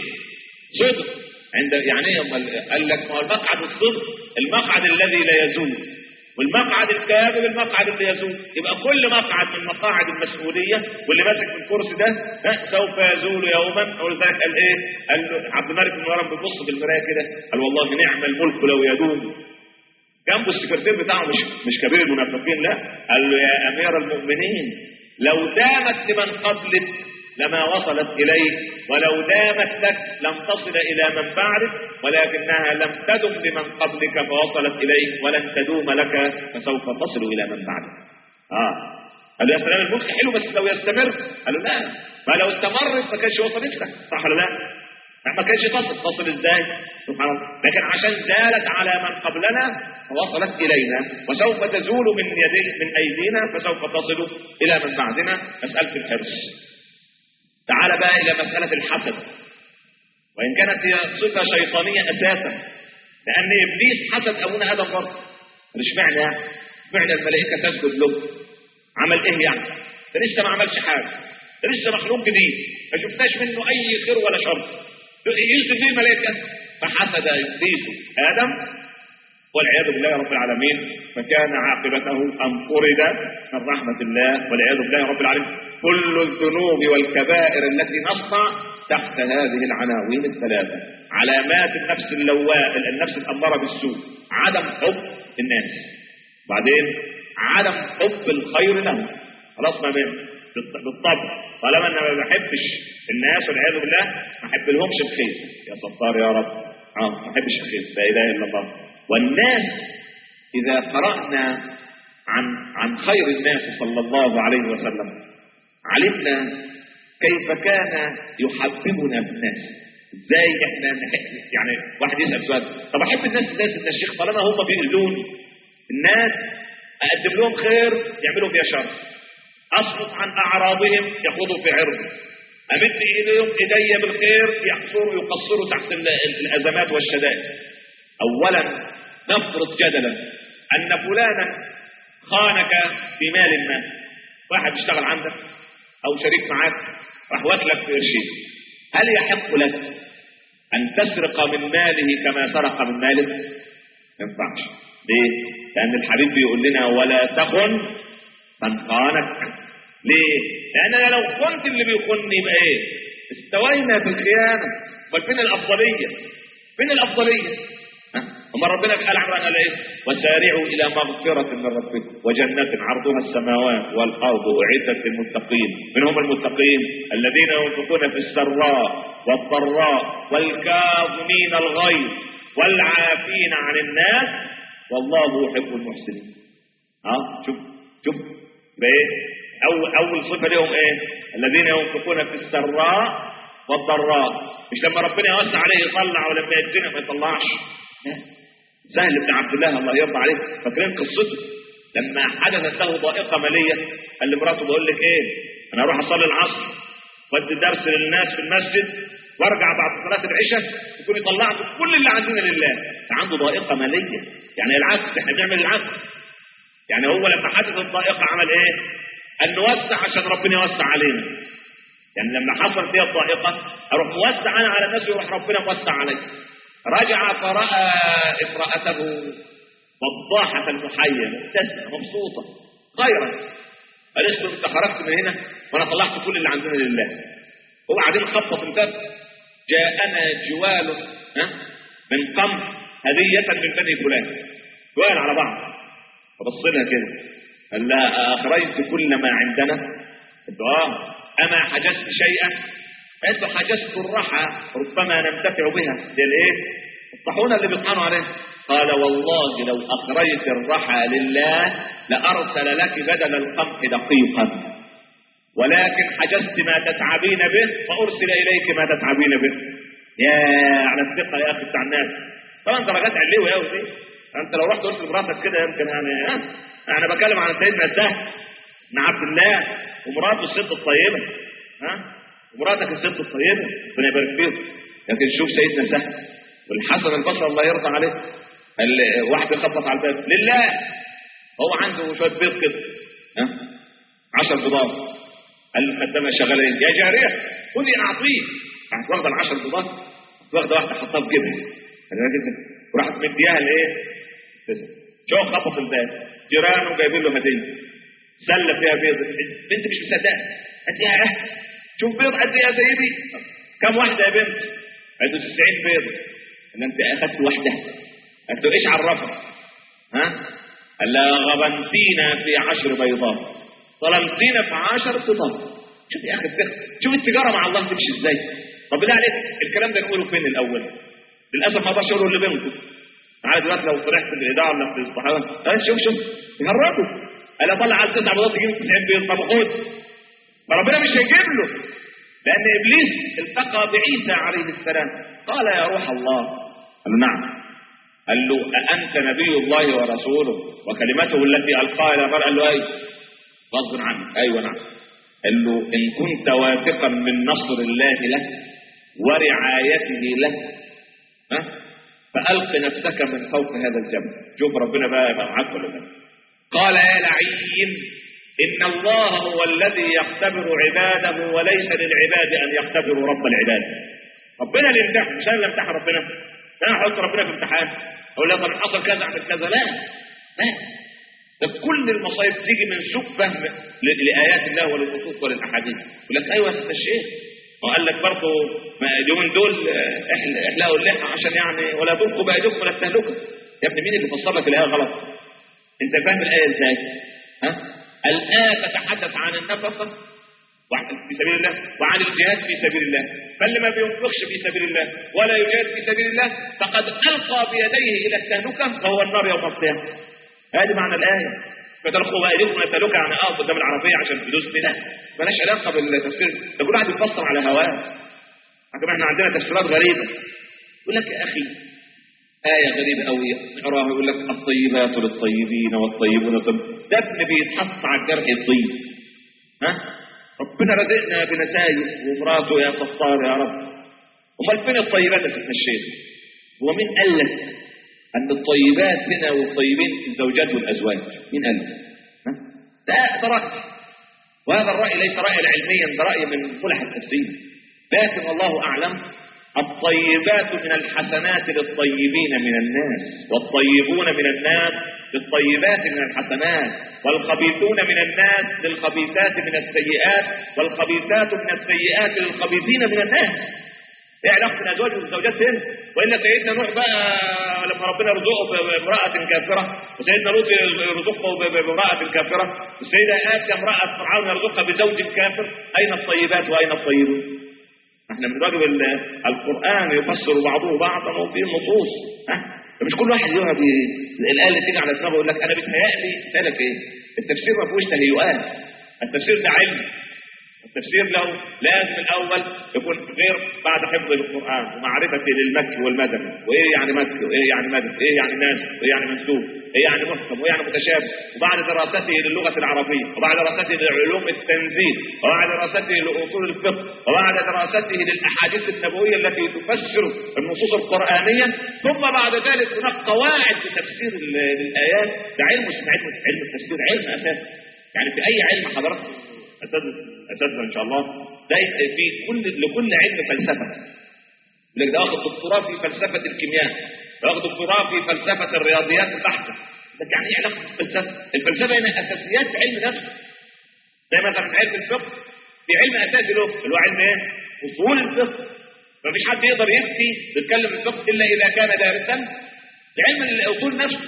صدق عند يعني ايه قال لك ما هو المقعد الصدق المقعد الذي لا يزول والمقعد الكاذب المقعد اللي يزول يبقى كل مقعد من مقاعد المسؤوليه واللي ماسك في الكرسي ده ها سوف يزول يوما ولذلك قال ايه؟ قال له عبد الملك بن مروان بيبص في المرايه كده قال والله نعم الملك لو يدوم جنبه السكرتير بتاعه مش مش كبير المنافقين لا قال له يا امير المؤمنين لو دامت لمن قبلك لما وصلت إليك ولو دامت لك لم تصل إلى من بعدك ولكنها لم تدم لمن قبلك فوصلت إليك ولن تدوم لك فسوف تصل إلى من بعدك آه قال له يا سلام الملك حلو بس لو يستمر قال له لا ما لو استمرت ما كانش وصل لك صح ولا لا؟ ما كانش تصل تصل ازاي؟ سبحان الله لكن عشان زالت على من قبلنا فوصلت الينا وسوف تزول من يدي من ايدينا فسوف تصل الى من بعدنا مساله الحرص تعال بقى إلى مسألة الحسد وإن كانت هي صفة شيطانية أساسا لأن إبليس حسد أبونا آدم برضه مش معنى يعني معنى الملائكة تسجد له عمل إيه يعني ده لسه ما عملش حاجة لسه مخلوق جديد ما شفناش منه اي خير ولا شر يلزم فيه الملائكه فحسد ابليس ادم والعياذ بالله رب العالمين فكان عاقبته ان طرد من رحمه الله والعياذ بالله رب العالمين كل الذنوب والكبائر التي نصنع تحت هذه العناوين الثلاثه علامات النفس اللواء النفس الاماره بالسوء عدم حب الناس بعدين عدم حب الخير لهم خلاص ما بين بالطبع طالما انا ما بحبش الناس والعياذ بالله ما احب لهمش الخير يا ستار يا رب اه ما احبش الخير لا اله الا الله والناس اذا قرانا عن عن خير الناس صلى الله عليه وسلم علمنا كيف كان يحببنا بالناس ازاي احنا نحب يعني واحد يسال سؤال طب احب الناس ازاي يا شيخ طالما هم بيأذوني الناس اقدم لهم خير يعملوا فيها شر اصرف عن اعراضهم يخوضوا في عرضي امد اليهم ايدي بالخير يحصروا يقصروا تحت ال- ال- الازمات والشدائد اولا نفرض جدلا ان فلانا خانك في مال ما واحد اشتغل عندك او شريك معاك راح واكلك في قرشين هل يحق لك ان تسرق من ماله كما سرق من مالك ما ينفعش ليه لان الحبيب بيقول لنا ولا تخن من خانك ليه لان انا لو كنت اللي بيخونني يبقى ايه استوينا في الخيانه امال فين الافضليه فين الافضليه ها؟ أما ربنا قال عن قال ايه وسارعوا الى مغفره من ربكم وجنات عرضها السماوات والارض اعدت للمتقين من هم المتقين الذين ينفقون في السراء والضراء والكاظمين الغيظ والعافين عن الناس والله يحب المحسنين ها شوف شوف بايه اول اول صفه لهم ايه الذين ينفقون في السراء والضراء مش لما ربنا يوسع عليه يطلع ولما يتزنق ما يطلعش لا. سهل بن عبد الله الله يرضى عليه فاكرين قصته لما حدثت له ضائقه ماليه قال لمراته بقول لك ايه انا اروح اصلي العصر وادي درس للناس في المسجد وارجع بعد صلاه العشاء تكوني طلعت كل اللي عندنا لله عنده ضائقه ماليه يعني العكس احنا بنعمل العكس يعني هو لما حدث الضائقه عمل ايه؟ ان نوسع عشان ربنا يوسع علينا يعني لما حصل فيها الضائقه اروح موسع انا على الناس ويروح ربنا موسع علي رجع فراى امراته وضاحه المحيا مبتسمه مبسوطه خيرا قالت له انت خرجت من هنا وانا طلعت كل اللي عندنا لله هو قاعدين نخبط الباب جاءنا جوال ها من قمح هديه من بني فلان جوال على بعض فبص لها كده قال لها اخرجت كل ما عندنا قلت له اه اما حجزت شيئا قالت له حجزت الرحى ربما ننتفع بها دي الايه الطاحونه اللي بيطحنوا عليها قال والله لو اخرجت الرحى لله لارسل لك بدل القمح دقيقا ولكن حجزت ما تتعبين به فارسل اليك ما تتعبين به يا على الثقه يا اخي بتاع الناس طبعا درجات علوي قوي دي انت لو رحت قلت لمراتك كده يمكن يعني ها انا بتكلم عن سيدنا سهل بن عبد الله ومراته الست الطيبه ها ومراتك الست الطيبه ربنا يبارك فيهم لكن شوف سيدنا سهل والحسن البصري الله يرضى عليه قال واحد يخبط على الباب لله هو عنده شويه بيض كده ها 10 بيضات قال له الخدامه شغاله ايه؟ يا جاريه خذي اعطيه راحت واخده ال 10 بيضات واخده واحده حطها في جيبها خلي بالك انت وراحت مديها لايه؟ شو خبط الباب جيرانه جايبين له هديه سله فيها بيض البنت مش مصدقه قالت يا شوف بيض قد ايه يا سيدي كم واحده يا بنت؟ قالت له 90 بيض ان انت اخذت واحده قالت له ايش عرفك؟ ها؟ قال لها غبنتينا في عشر بيضات ظلمتينا في عشر بيضات شوف يا اخي الثقه شوف التجاره مع الله تمشي ازاي طب بالله عليك الكلام ده نقوله فين الاول؟ للاسف ما اقدرش اقوله اللي بينكم تعالى دلوقتي لو طلعت في الاذاعه ولا في الصحافه ها شوف شوف يهربوا انا طلع على التسع بيضات يجيب 90 بيض طب خد فربنا مش هيجيب له لان ابليس التقى بعيسى عليه السلام قال يا روح الله قال له نعم قال له أأنت نبي الله ورسوله وكلمته التي ألقاها إلى قال له أيوه غصب عنك أيوه نعم قال له إن كنت واثقا من نصر الله له ورعايته له ها فألق نفسك من فوق هذا الجبل شوف ربنا بقى يبقى معاك ولا لا قال يا لعين إن الله هو الذي يختبر عباده وليس للعباد أن يختبروا رب العباد ربنا اللي يمتحن مش أنا اللي امتحن ربنا أنا أحط ربنا في امتحان أقول له طب حصل كذا اعمل كذا لا لا ده كل المصايب تيجي من سوء فهم ل- لآيات الله وللنصوص وللأحاديث يقول لك أيوه يا سيد الشيخ وقال لك برضه ما اليومين دول آه، احل- احلقوا اللحى عشان يعني ولا تلقوا بأيديكم ولا التهلكة يا ابني مين اللي فسر لك الآية غلط؟ أنت فاهم الآية إزاي؟ ها؟ الآية تتحدث عن النفقة وعن- في سبيل الله وعن الجهاد في سبيل الله فاللي ما بينفقش في سبيل الله ولا يجاهد في سبيل الله فقد ألقى بيديه إلى التهلكة فهو النار يوم القيامة هذه معنى الآية فتلقوا بأيديكم إلى التهلكة يعني أقف قدام العربية عشان فلوس لا مالهاش علاقة بالتفسير ده كل واحد بيفسر على هواه حكم احنا عندنا تفسيرات غريبة يقول لك يا أخي آية غريبة أوي نقراها يقول لك الطيبات للطيبين والطيبون للطيبين ده ابن بيتحط على الجرح يطيب ها ربنا رزقنا بنتائج ومراته يا ستار يا رب امال فين الطيبات يا سيدنا الشيخ هو مين قال لك ان الطيبات هنا والطيبين الزوجات والازواج مين قال لك ها؟ ده ده راي وهذا الراي ليس رايا علميا ده راي من ملح التفسير لكن الله اعلم الطيبات من الحسنات للطيبين من الناس والطيبون من الناس للطيبات من الحسنات والخبيثون من الناس للخبيثات من السيئات والخبيثات من السيئات للخبيثين من الناس ايه علاقه الازواج والزوجات هنا والا سيدنا نوح بقى لما ربنا يرزقه بامراه كافره وسيدنا لوط يرزقه ب- ب- بامراه كافره والسيده اسيا امراه فرعون يرزقها بزوج كافر اين الطيبات واين الطيبون احنا من واجب ال- القران يفسر بعضه بعضا وفي النصوص ها مش كل واحد يقعد ي- الايه اللي تيجي على دماغه يقول لك انا بيتهيألي بالك ايه التفسير ما فيهوش تهيؤات التفسير ده علم التفسير له لازم الاول يكون غير بعد حفظ القران ومعرفه للمكي والمدني وايه يعني مكي وايه يعني مدني ايه يعني ناسخ وايه يعني منسوخ ايه يعني محكم وايه يعني متشابه وبعد دراسته للغه العربيه وبعد دراسته لعلوم التنزيل وبعد دراسته لاصول الفقه وبعد دراسته للاحاديث النبويه التي تفسر النصوص القرانيه ثم بعد ذلك هناك قواعد في تفسير ال- الايات ده علم اسمه علم علم التفسير علم اساسي يعني في اي علم حضرتك اساتذه اساتذه ان شاء الله ده في كل لكل علم فلسفه يقول لك ده واخد دكتوراه في فلسفه الكيمياء ده واخد دكتوراه في فلسفه الرياضيات البحته لك يعني ايه علاقه الفلسفه؟ الفلسفه هنا اساسيات علم نفسه زي مثلا علم الفقه في علم اساسي له اللي هو علم ايه؟ اصول الفقه مفيش حد يقدر يفتي بيتكلم في الفقه الا اذا كان دارسا لعلم الاصول نفسه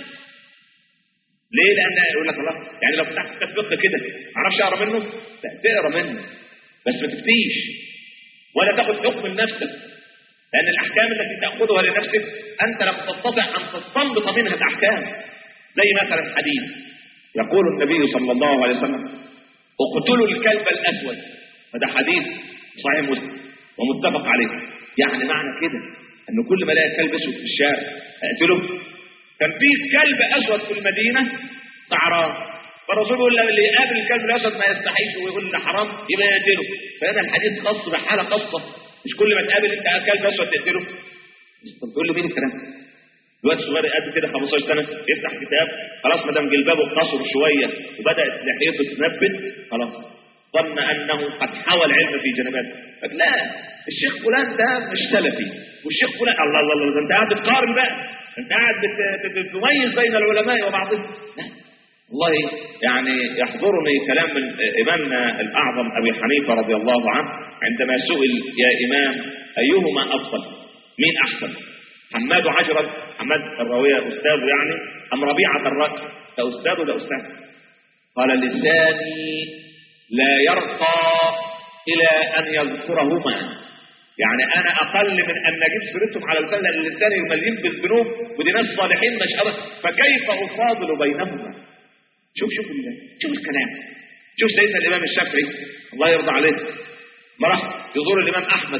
ليه؟ لأن يقول لك الله يعني لو فتحت كتاب فقه كده ما اعرفش اقرا منه؟ لا تقرا منه بس ما تفتيش ولا تاخد حكم لنفسك لأن الأحكام التي تأخذها لنفسك أنت لم تستطع أن تستنبط منها الأحكام زي مثلا حديث يقول النبي صلى الله عليه وسلم اقتلوا الكلب الأسود هذا حديث صحيح مسلم ومتفق عليه يعني معنى كده أن كل ما الاقي كلب أسود في الشارع أقتله كان في كلب أسود في المدينة سعران فالرسول يقول له اللي يقابل الكلب الأسود ما يستحيش ويقول له حرام يبقى يقتله فهذا الحديث خاص بحالة خاصة مش كل ما تقابل انت كلب أسود تقتله طب تقول له مين الكلام ده؟ الواد صغير قد كده 15 سنة يفتح كتاب خلاص ما دام جلبابه قصر شوية وبدأت لحيته تنبت خلاص ظن أنه قد حوى العلم في جنباته قال لا الشيخ فلان ده مش سلفي والشيخ فلان الله الله الله ده انت قاعد بتقارن بقى انت قاعد بت- بت- بتميز بين العلماء وبعضهم لا والله يعني يحضرني كلام من إمامنا الأعظم أبي حنيفة رضي الله عنه عندما سئل يا إمام أيهما أفضل مين أحسن حماد عجرا حماد الراوية أستاذ يعني أم ربيعة الرأي ده أستاذ وده أستاذ قال لساني لا يرقى إلى أن يذكرهما يعني أنا أقل من أن أجيب سيرتهم على لسان لأن لساني مليء بالذنوب ودي ناس صالحين مش أبدا فكيف أفاضل بينهما شوف شوف ال- شوف الكلام شوف سيدنا الإمام الشافعي الله يرضى عليه ما راح يزور الإمام أحمد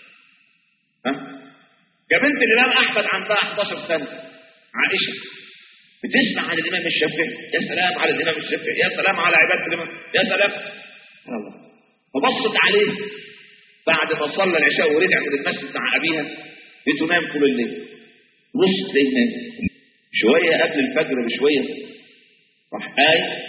ها كبنت الإمام أحمد عندها 11 سنة عائشة بتسمع عن الإمام الشافعي يا سلام على الإمام الشافعي يا سلام على عبادة الإمام يا سلام سبحان الله فبصت عليه بعد ما صلى العشاء ورجع من المسجد مع أبيها لقيته نام طول الليل بص تلاقيه نام شوية قبل الفجر بشوية راح قايم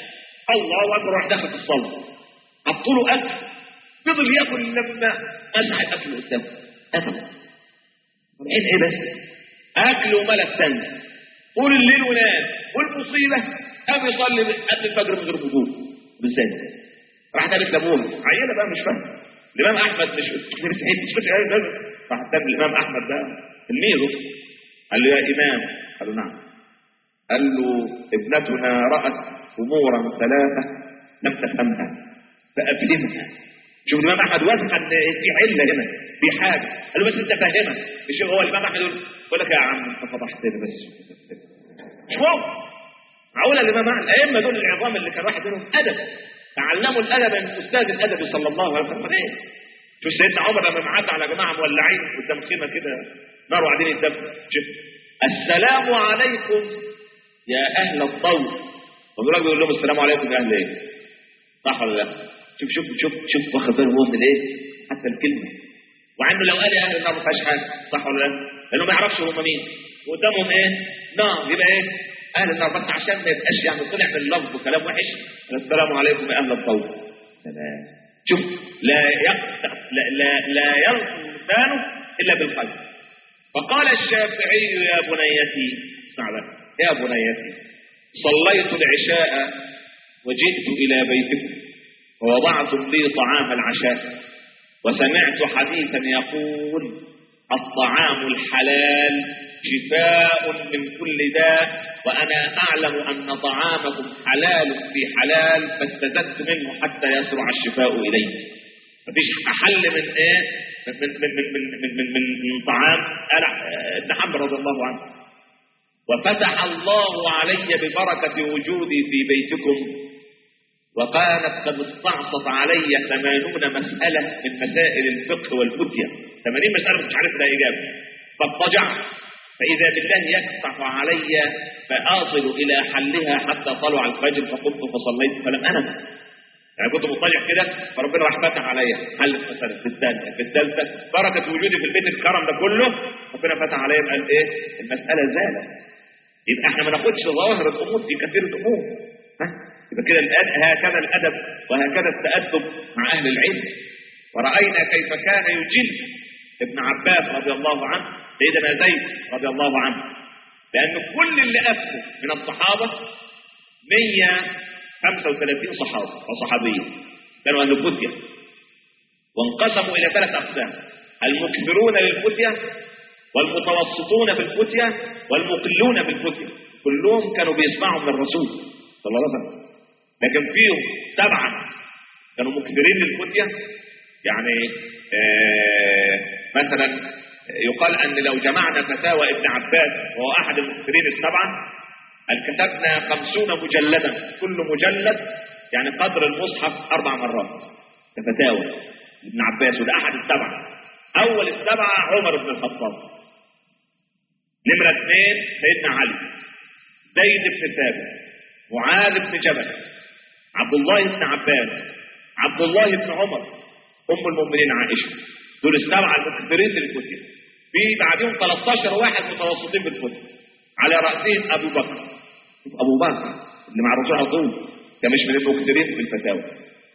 الله اكبر راح داخل في الصلاه حطوا له اكل فضل ياكل لما مسح الاكل قدامه قتل ايه ايه بس اكل وملك تاني طول الليل ونام والمصيبه قام يصلي قبل الفجر من غير وضوء ازاي راح قالت لابوها عيله بقى مش فاهم الامام احمد مش مش مش راح قدام الامام احمد ده تلميذه قال له يا امام قال له نعم قال له ابنتنا رأت أمورا ثلاثة لم تفهمها فأفهمها شوف الإمام أحمد واثق أن في علة هنا في حاجة قال له بس أنت فاهمها مش هو الإمام أحمد يقول يقول لك يا عم أنت فضحتني بس مش ممكن معقولة الإمام أحمد الأئمة دول العظام اللي كان واحد منهم أدب تعلموا الأدب من أستاذ الأدب صلى الله عليه وسلم إيه شوف سيدنا عمر لما معدى على جماعة مولعين قدام خيمة كده نار وقاعدين يتدفوا شوف السلام عليكم يا أهل الضوء والراجل بيقول لهم السلام عليكم يا أهل إيه؟ صح ولا لا؟ شوف شوف شوف شوف واخد باله هو من إيه؟ حتى الكلمة وعنه لو قال يا أهل النار ما فيهاش حاجة صح ولا لا؟ لأنه ما يعرفش هم مين وقدامهم إيه؟ نار يبقى إيه؟ أهل النار بس عشان ما يبقاش يعني طلع من اللفظ وكلام وحش السلام عليكم يا أهل الضوء سلام شوف لا يقطع لا لا, لا يلقي لسانه إلا بالخير فقال الشافعي يا بنيتي اسمع بقى يا بنيتي صليت العشاء وجئت إلى بيتكم ووضعتم لي طعام العشاء وسمعت حديثا يقول الطعام الحلال شفاء من كل داء وأنا أعلم أن طعامكم حلال في حلال فاستزدت منه حتى يسرع الشفاء إليه مفيش أحل من إيه من من من من من, من, من, من طعام ابن حنبل رضي الله عنه وفتح الله علي ببركة وجودي في بيتكم وكانت قد استعصت علي ثمانون مسألة من مسائل الفقه والفتية ثمانين مسألة مش عارف لها إجابة فاضطجعت فإذا بالله يقطع علي فآصل إلى حلها حتى طلع الفجر فقمت فصليت فلم أنم يعني كنت مضطجع كده فربنا راح فتح عليا حل مثلا في الثالثه في الثالثه بركه وجودي في البيت الكرم ده كله ربنا فتح عليا قال ايه المساله زالت يبقى احنا ما ناخدش ظواهر الامور في كثير الامور ها يبقى كده الأد... هكذا الادب وهكذا التادب مع اهل العلم وراينا كيف كان يجل ابن عباس رضي الله عنه سيدنا زيد رضي الله عنه لان كل اللي اسلم من الصحابه 135 صحابه وصحابيه كانوا اهل الفتيه وانقسموا الى ثلاث اقسام المكثرون للفتيه والمتوسطون في الفتيه والمقلون في الفتيه كلهم كانوا بيسمعوا من الرسول صلى الله عليه وسلم لكن فيهم سبعه كانوا مكثرين للفتيه يعني آه مثلا يقال ان لو جمعنا فتاوى ابن عباس وهو احد المكثرين السبعه قال كتبنا خمسون مجلدا كل مجلد يعني قدر المصحف اربع مرات كفتاوى ابن عباس وده احد السبعه اول السبعه عمر بن الخطاب نمره اثنين سيدنا علي زيد بن ثابت معاذ بن جبل عبد الله بن عباس عبد الله بن عمر ام المؤمنين عائشه دول السبعه المكثرين للفتيه في بعدهم 13 واحد متوسطين بالفتيه على راسهم ابو بكر ابو بكر اللي مع الرسول على طول كان مش من المكثرين في الفتاوى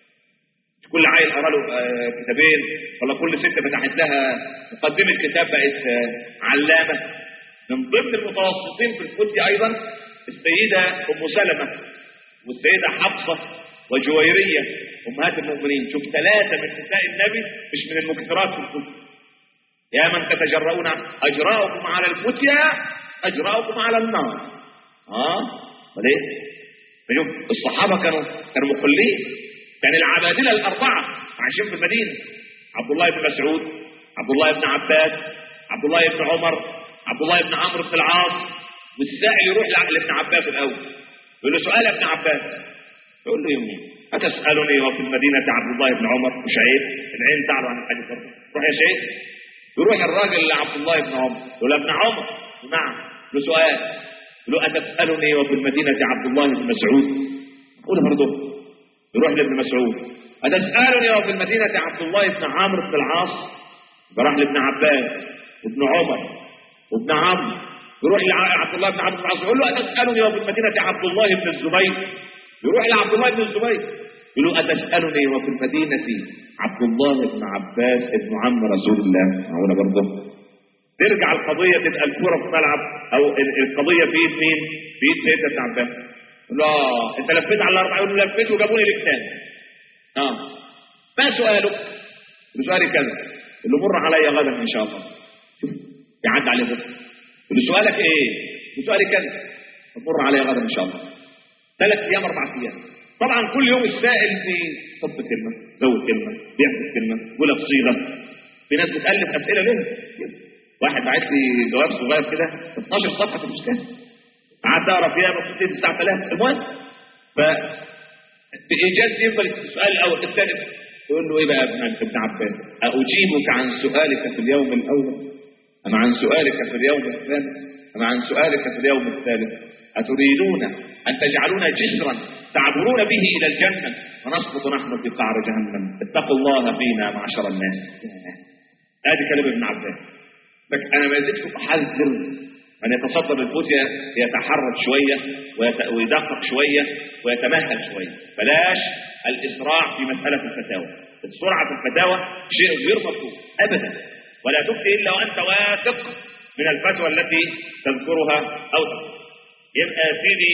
كل عيل قرا له آه كتابين ولا كل ست فتحت لها مقدمه كتاب بقت آه علامه من ضمن المتوسطين في الفتية ايضا السيده ام سلمه والسيده حفصه وجويريه امهات المؤمنين شوف ثلاثه من نساء النبي مش من المكثرات في الفتية يا من تتجرؤون اجراؤكم على الفتية اجراؤكم على النار اه وليه شوف الصحابه كانوا كانوا مقلين كان العبادله الاربعه عايشين في المدينه عبد الله بن مسعود عبد الله بن عباس عبد الله بن عمر عبد الله بن عمرو بن العاص والسائل يروح لابن عباس الاول يقول له سؤال يا ابن عباس يقول له يمين أتسألني وفي المدينة عبد الله بن عمر وشعيب العين تعلو عن الحديث برضه روح يا شيخ يروح الراجل لعبد الله بن عمر يقول ابن عمر نعم له سؤال يقول له أتسألني وفي المدينة عبد الله بن مسعود يقول برضه يروح لابن مسعود أتسألني وفي المدينة عبد الله بن عمرو بن العاص فراح لابن عباس وابن عمر وابن عمرو يروح لعبد الله بن عمرو بن العاص يقول له أتسألني وفي المدينة عبد الله بن الزبير يروح لعبد الله بن الزبير يقول له أتسألني وفي المدينة عبد الله بن عباس ابن عم رسول الله معقولة برضه ترجع القضية تبقى الكرة في ملعب أو ال- القضية في إيد مين؟ في إيد سيدنا ابن عباس يقول له آه أنت لفيت على الأربعة يقول له لفيت وجابوني لك تاني اه ما سؤالك؟ يقول سؤالي كذا يقول له مر علي غدا ان شاء الله شوف يعدي عليه غدا يقول له سؤالك ايه؟ يقول سؤالي كذا مر علي غدا ان شاء الله ثلاث ايام اربع ايام طبعا كل يوم السائل بيحط كلمه زود كلمه بيحذف كلمه يقولها بصيغه في ناس بتالف اسئله ليه؟ واحد بعت لي جواب صغير كده 12 صفحه في المشكله قعدت اقرا فيها بس الساعه 3 المهم ف بإيجاز يفضل السؤال الأول الثاني يقول له إيه بقى يا ابن ابن عباس أجيبك عن سؤالك في اليوم الأول أم عن سؤالك في اليوم الثاني أم عن سؤالك في اليوم الثالث أتريدون أن تجعلونا جسرا تعبرون به إلى الجنة ونسقط نحن في قعر جهنم اتقوا الله فينا معشر الناس هذه كلام ابن عباس لكن أنا ما زلت أحذر من يتصدر الفتية يتحرك شوية ويت- ويدقق شوية ويتمهل شوية بلاش الإسراع في مسألة الفتاوى السرعة في الفتاوى شيء غير مطلوب أبدا ولا تفتي إلا وأنت واثق من الفتوى التي تذكرها أو تذكر يبقى يا سيدي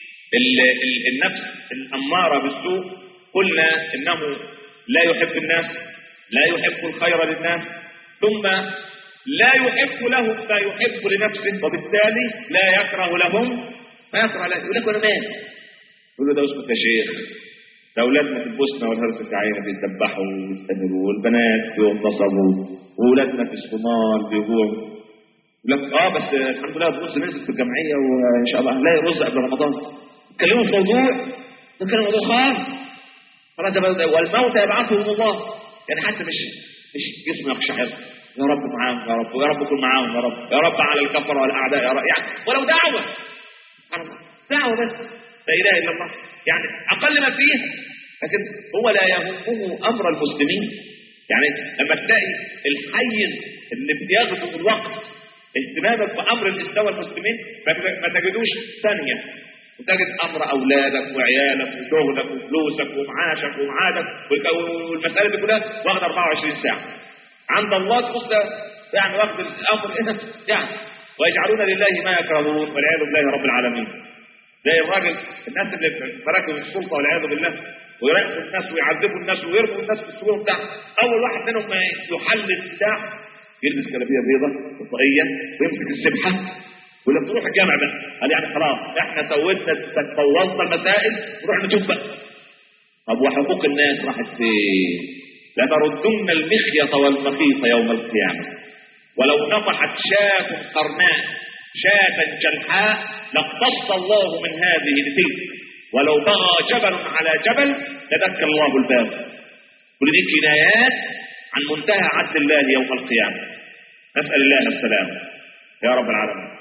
ال- ال- النفس الأمارة بالسوء قلنا إنه لا يحب الناس لا يحب الخير للناس ثم لا يحب لهم ما يحب لنفسه وبالتالي لا يكره لهم ما يكره له يقول لك انا مال يقول له ده اسكت يا شيخ ده اولادنا في البوسنه والهرسك عينه بيتذبحوا ويستمروا والبنات بيغتصبوا واولادنا في الصومال بيجوعوا يقول لك اه بس الحمد لله الرز نزل في الجمعيه وان شاء الله هنلاقي رز قبل رمضان اتكلموا في موضوع ده كان موضوع خاص خلاص ده بقى- والموت يبعثهم الله يعني حتى مش مش جسم يقشعر يا رب معاهم يا رب ويا رب كن معاهم يا رب يا رب على الكفر والاعداء يا رب يعني ولو دعوه سبحان الله دعوه بس لا اله الا الله يعني اقل ما فيه لكن هو لا يهمه امر المسلمين يعني لما تلاقي الحيز اللي بياخده الوقت اهتمامك بامر الاسلام والمسلمين ما ما تجدوش ثانيه وتجد امر اولادك وعيالك وشغلك وفلوسك ومعاشك ومعادك والك- والمساله دي كلها واخده 24 ساعه عند الله تبص يعني واخد الامر هنا يعني ويجعلون لله ما يكرهون والعياذ بالله رب العالمين زي الراجل الناس اللي في مراكز السلطه والعياذ بالله ويرقصوا الناس ويعذبوا الناس ويرموا الناس في السجون بتاع اول واحد منهم ما يحل البتاع يلبس جلابيه بيضاء طاقيه ويمسك السبحه ولما تروح الجامع بقى قال يعني خلاص احنا سوينا بوظنا المسائل نروح نتوب بقى طب وحقوق الناس راحت فين؟ لتردن المخيط والمخيط يوم القيامه ولو نطحت شاة قرناء شاة جلحاء لاقتص الله من هذه لتلك ولو بغى جبل على جبل لدك الله الباب كل دي كنايات عن منتهى عدل الله يوم القيامة نسأل الله السلامة يا رب العالمين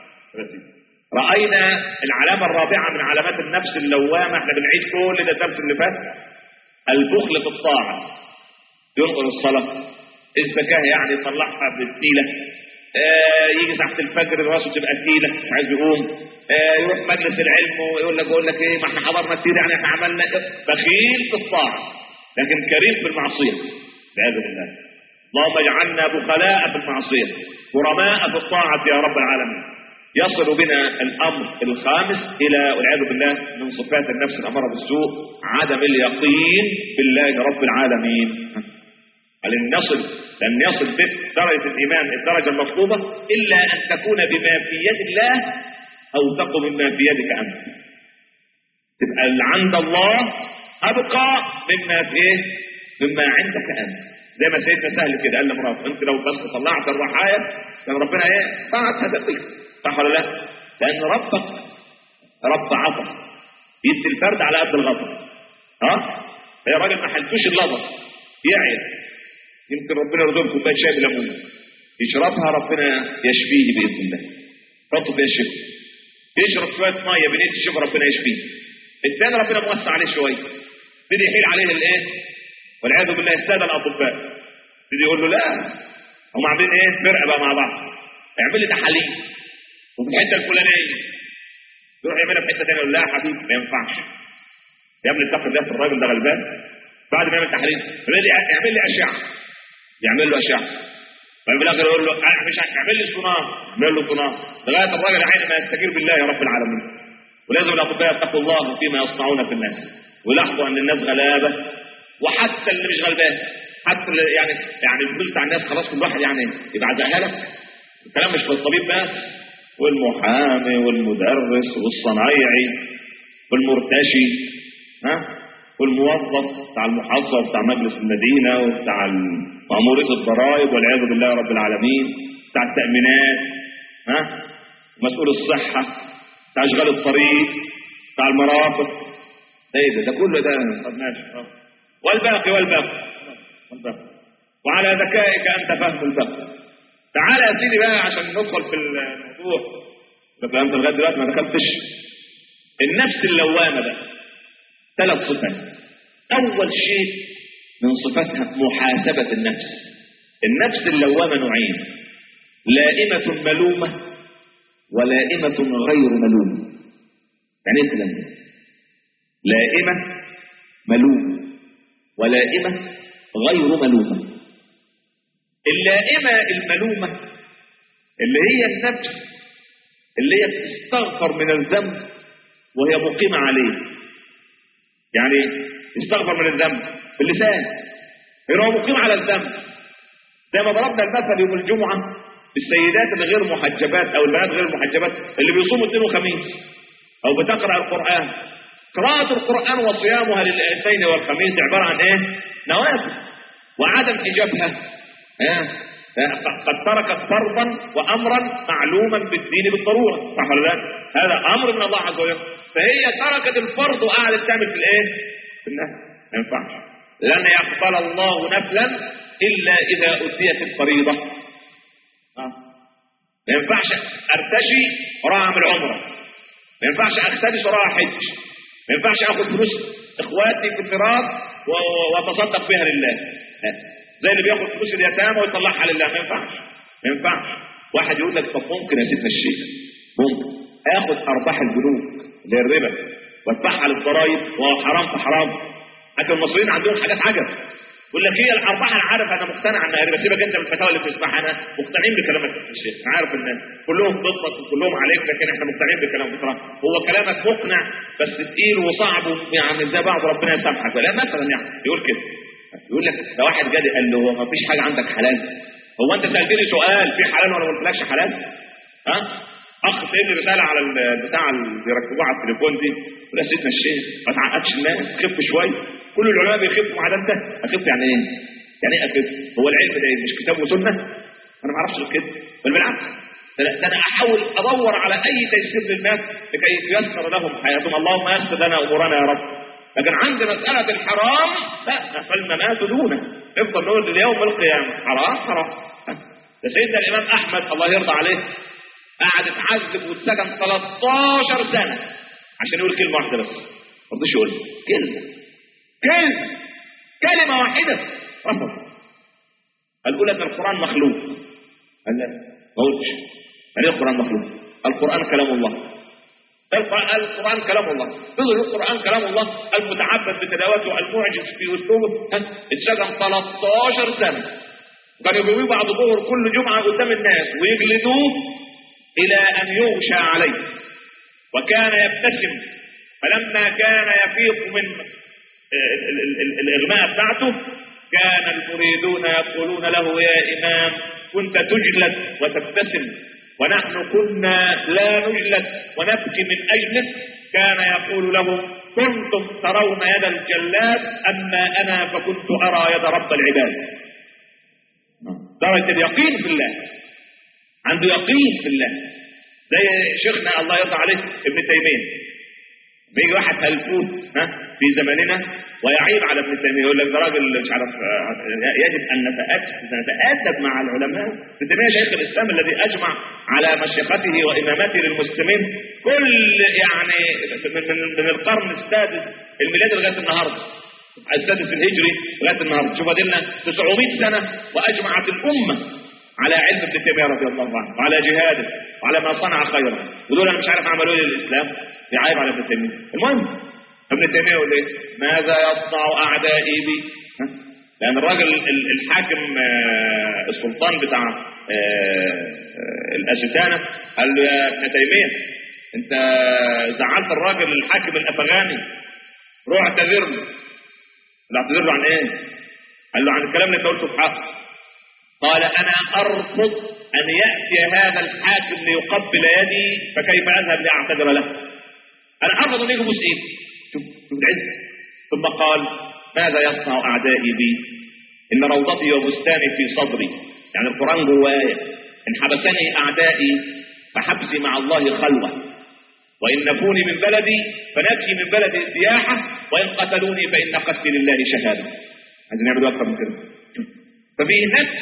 رأينا العلامة الرابعة من علامات النفس اللوامة احنا بنعيد كل ده الدرس اللي فات البخل في الطاعة ينقل الصلاة الزكاة يعني يطلعها بالتيلة آه يجي تحت الفجر راسه تبقى تيلة مش عايز يقوم آه يروح مجلس العلم ويقول لك يقول لك ايه ما احنا حضرنا كتير يعني احنا عملنا بخيل في الطاعة لكن كريم في المعصية والعياذ بالله اللهم اجعلنا بخلاء في المعصية كرماء في الطاعة يا رب العالمين يصل بنا الامر الخامس الى والعياذ بالله من صفات النفس الاماره بالسوء عدم اليقين بالله رب العالمين لن نصل لن يصل بك درجه الايمان الدرجه المطلوبه الا ان تكون بما في يد الله او تقم مما في يدك انت تبقى اللي عند الله ابقى مما في ايه مما عندك انت زي ما سيدنا سهل كده قال لمراته انت لو بس طلعت الرحايا كان ربنا ايه بعت هدفك صح ولا لا؟ لان ربك رب عطف يدي الفرد على قد الغضب ها؟ هي راجل ما حلتوش اللبط يعيا يمكن ربنا يرزقه كوبايه شاي بليمون يشربها ربنا يشفيه باذن الله حطه فيها الشفاء يشرب شويه ميه بنيت يشوف ربنا يشفيه الثاني ربنا موسع عليه شويه يبتدي يحيل عليه الايه؟ والعياذ بالله الساده الاطباء يبتدي يقول له لا هم عاملين ايه؟ فرقه بقى مع بعض اعمل لي تحاليل وفي الحته الفلانيه يروح يعملها في حته ثانيه يقول لا يا حبيبي ما ينفعش يا ابني اتق الله في الراجل ده غلبان بعد ما يعمل تحليل يعمل لي يعمل لي اشعه يعمل له اشعه ففي الاخر يقول له أنا مش هتعمل لي سونار يعمل له سونار لغايه الراجل عين ما يستجير بالله يا رب العالمين ولازم الاطباء يتقوا الله فيما يصنعون في الناس ويلاحظوا ان الناس غلابه وحتى اللي مش غلبان حتى اللي يعني يعني الفلوس بتاع الناس خلاص كل واحد يعني يبقى عزقها لك الكلام مش في الطبيب بس والمحامي والمدرس والصنايعي والمرتشي ها والموظف بتاع المحافظه وبتاع مجلس المدينه وبتاع مأمورية الضرائب والعياذ بالله رب العالمين بتاع التأمينات ها مسؤول الصحة بتاع اشغال الطريق بتاع المرافق ده ايه ده ده كله ده طب ماشي آه. والباقي والباقي والباقي وعلى ذكائك انت فهم الباقي تعالى يا سيدي بقى عشان ندخل في الموضوع طب انت لغايه دلوقتي ما دخلتش النفس اللوامه بقى ثلاث صفات اول شيء من صفاتها محاسبه النفس النفس اللوامه نوعين لائمه ملومه ولائمه غير ملومه يعني ايه الكلام ده لائمه ملومه ولائمه غير ملومه اللائمه الملومه اللي هي النفس اللي هي بتستغفر من الذنب وهي مقيمة عليه يعني تستغفر من الذنب باللسان غير هو مقيم على الذنب زي ما ضربنا المثل يوم الجمعة السيدات اللي غير محجبات او البنات غير المحجبات اللي بيصوموا اثنين وخميس او بتقرأ القرآن قراءة القرآن وصيامها للاثنين والخميس عبارة عن ايه نوافل وعدم حجابها ها قد تركت فرضا وامرا معلوما بالدين بالضروره صح ولا لا؟ هذا امر من الله عز وجل فهي تركت الفرض وقعدت تعمل في الايه؟ في النهي ما ينفعش لن يقبل الله نفلا الا اذا اتيت الفريضه آه. ما ينفعش ارتشي وراها اعمل عمره ما ينفعش اختلس وراها حج ما ينفعش اخد فلوس اخواتي في الفراغ واتصدق بها لله لا. زي اللي بياخد فلوس اليتامى ويطلعها لله ما ينفعش ما ينفعش واحد يقول لك طب ممكن يا سيدنا الشيخ ممكن اخد ارباح البنوك اللي هي الربا وادفعها للضرايب وهو حرام في حرام لكن المصريين عندهم حاجات عجب يقول لك هي الارباح انا عارف انا مقتنع انها ربا سيبك انت من الفتاوى اللي بتسمعها انا مقتنعين بكلامك يا الشيخ انا عارف ان كلهم ضدك وكلهم عليك لكن احنا مقتنعين بكلامك بصراحه هو كلامك مقنع بس تقيل وصعب يعني زي بعض ربنا يسامحك لا مثلا يعني يقول كده يقول لك ده واحد جالي قال له هو ما فيش حاجه عندك حلال هو انت سالتني سؤال في حلال وانا ما قلتلكش حلال ها اخ سايب لي رساله على البتاع اللي بيركبوها على التليفون دي يقول يا سيدنا الشيخ ما تعقدش الناس خف شويه كل العلماء بيخفوا ما عدا انت اخف يعني ايه؟ يعني ايه اخف؟ هو العلم ده مش كتاب وسنه؟ انا ما اعرفش غير كده بل بالعكس ده انا احاول ادور على اي تيسير للناس لكي ييسر لهم حياتهم اللهم يسر لنا امورنا يا رب لكن عند مسألة الحرام لا فالممات دونه افضل نقول ليوم القيامة حرام حرام ده سيدنا الإمام أحمد الله يرضى عليه قعد اتعذب واتسجن 13 سنة عشان يقول كلمة واحدة بس ما رضيش يقول كلمة كلمة كلمة واحدة رفض قال يقول لك القرآن مخلوق قال لا ما قلتش يعني ايه القرآن مخلوق القرآن كلام الله القرآن, القرآن كلام الله تظهر القرآن كلام الله المتعبد بتلاوته المعجز في أسلوبه اتسجن 13 سنة كانوا يجيبوه بعد ظهر كل جمعة قدام الناس ويجلدوه إلى أن يغشى عليه وكان يبتسم فلما كان يفيق من الإغماء بتاعته كان المريدون يقولون له يا إمام كنت تجلد وتبتسم ونحن كنا لا نجلد ونبكي من أجلك كان يقول لهم كنتم ترون يد الجلاد أما أنا فكنت أرى يد رب العباد درجة اليقين في الله عنده يقين في الله زي شيخنا الله يرضى عليه ابن تيمية بيجي واحد هلفوت ها في زماننا ويعيب على ابن تيميه يقول لك ده راجل مش عارف يجب ان نتادب مع العلماء ابن تيميه شيخ الاسلام الذي اجمع على مشيخته وامامته للمسلمين كل يعني من, من, من القرن السادس الميلادي لغايه النهارده السادس الهجري لغايه النهارده شوف ادلنا 900 سنه واجمعت الامه على علم ابن تيميه رضي الله عنه وعلى جهاده وعلى ما صنع خيرا ودول انا مش عارف عملوا ايه للاسلام بيعايب على ابن تيميه المهم ابن تيميه يقول ايه؟ ماذا يصنع اعدائي بي؟ ها؟ لان الراجل ال- الحاكم آه، السلطان بتاع آه، آه، الاستانه قال له يا ابن تيميه انت زعلت الراجل الحاكم الافغاني روح اعتذر له قال له اعتذر له عن ايه؟ قال له عن الكلام اللي انت قلته في حقه قال انا ارفض ان ياتي هذا الحاكم ليقبل يدي فكيف اذهب لاعتذر له؟ انا ارفض ان يجي يبوس ايدي شوف شوف العز ثم قال ماذا يصنع اعدائي بي؟ ان روضتي وبستاني في صدري يعني القران جوايا ان حبسني اعدائي فحبسي مع الله خلوه وإن نكوني من بلدي فنبكي من بلدي سياحة وإن قتلوني فإن قتلي لله شهادة عايزين نعمل أكثر من كده ففي نفس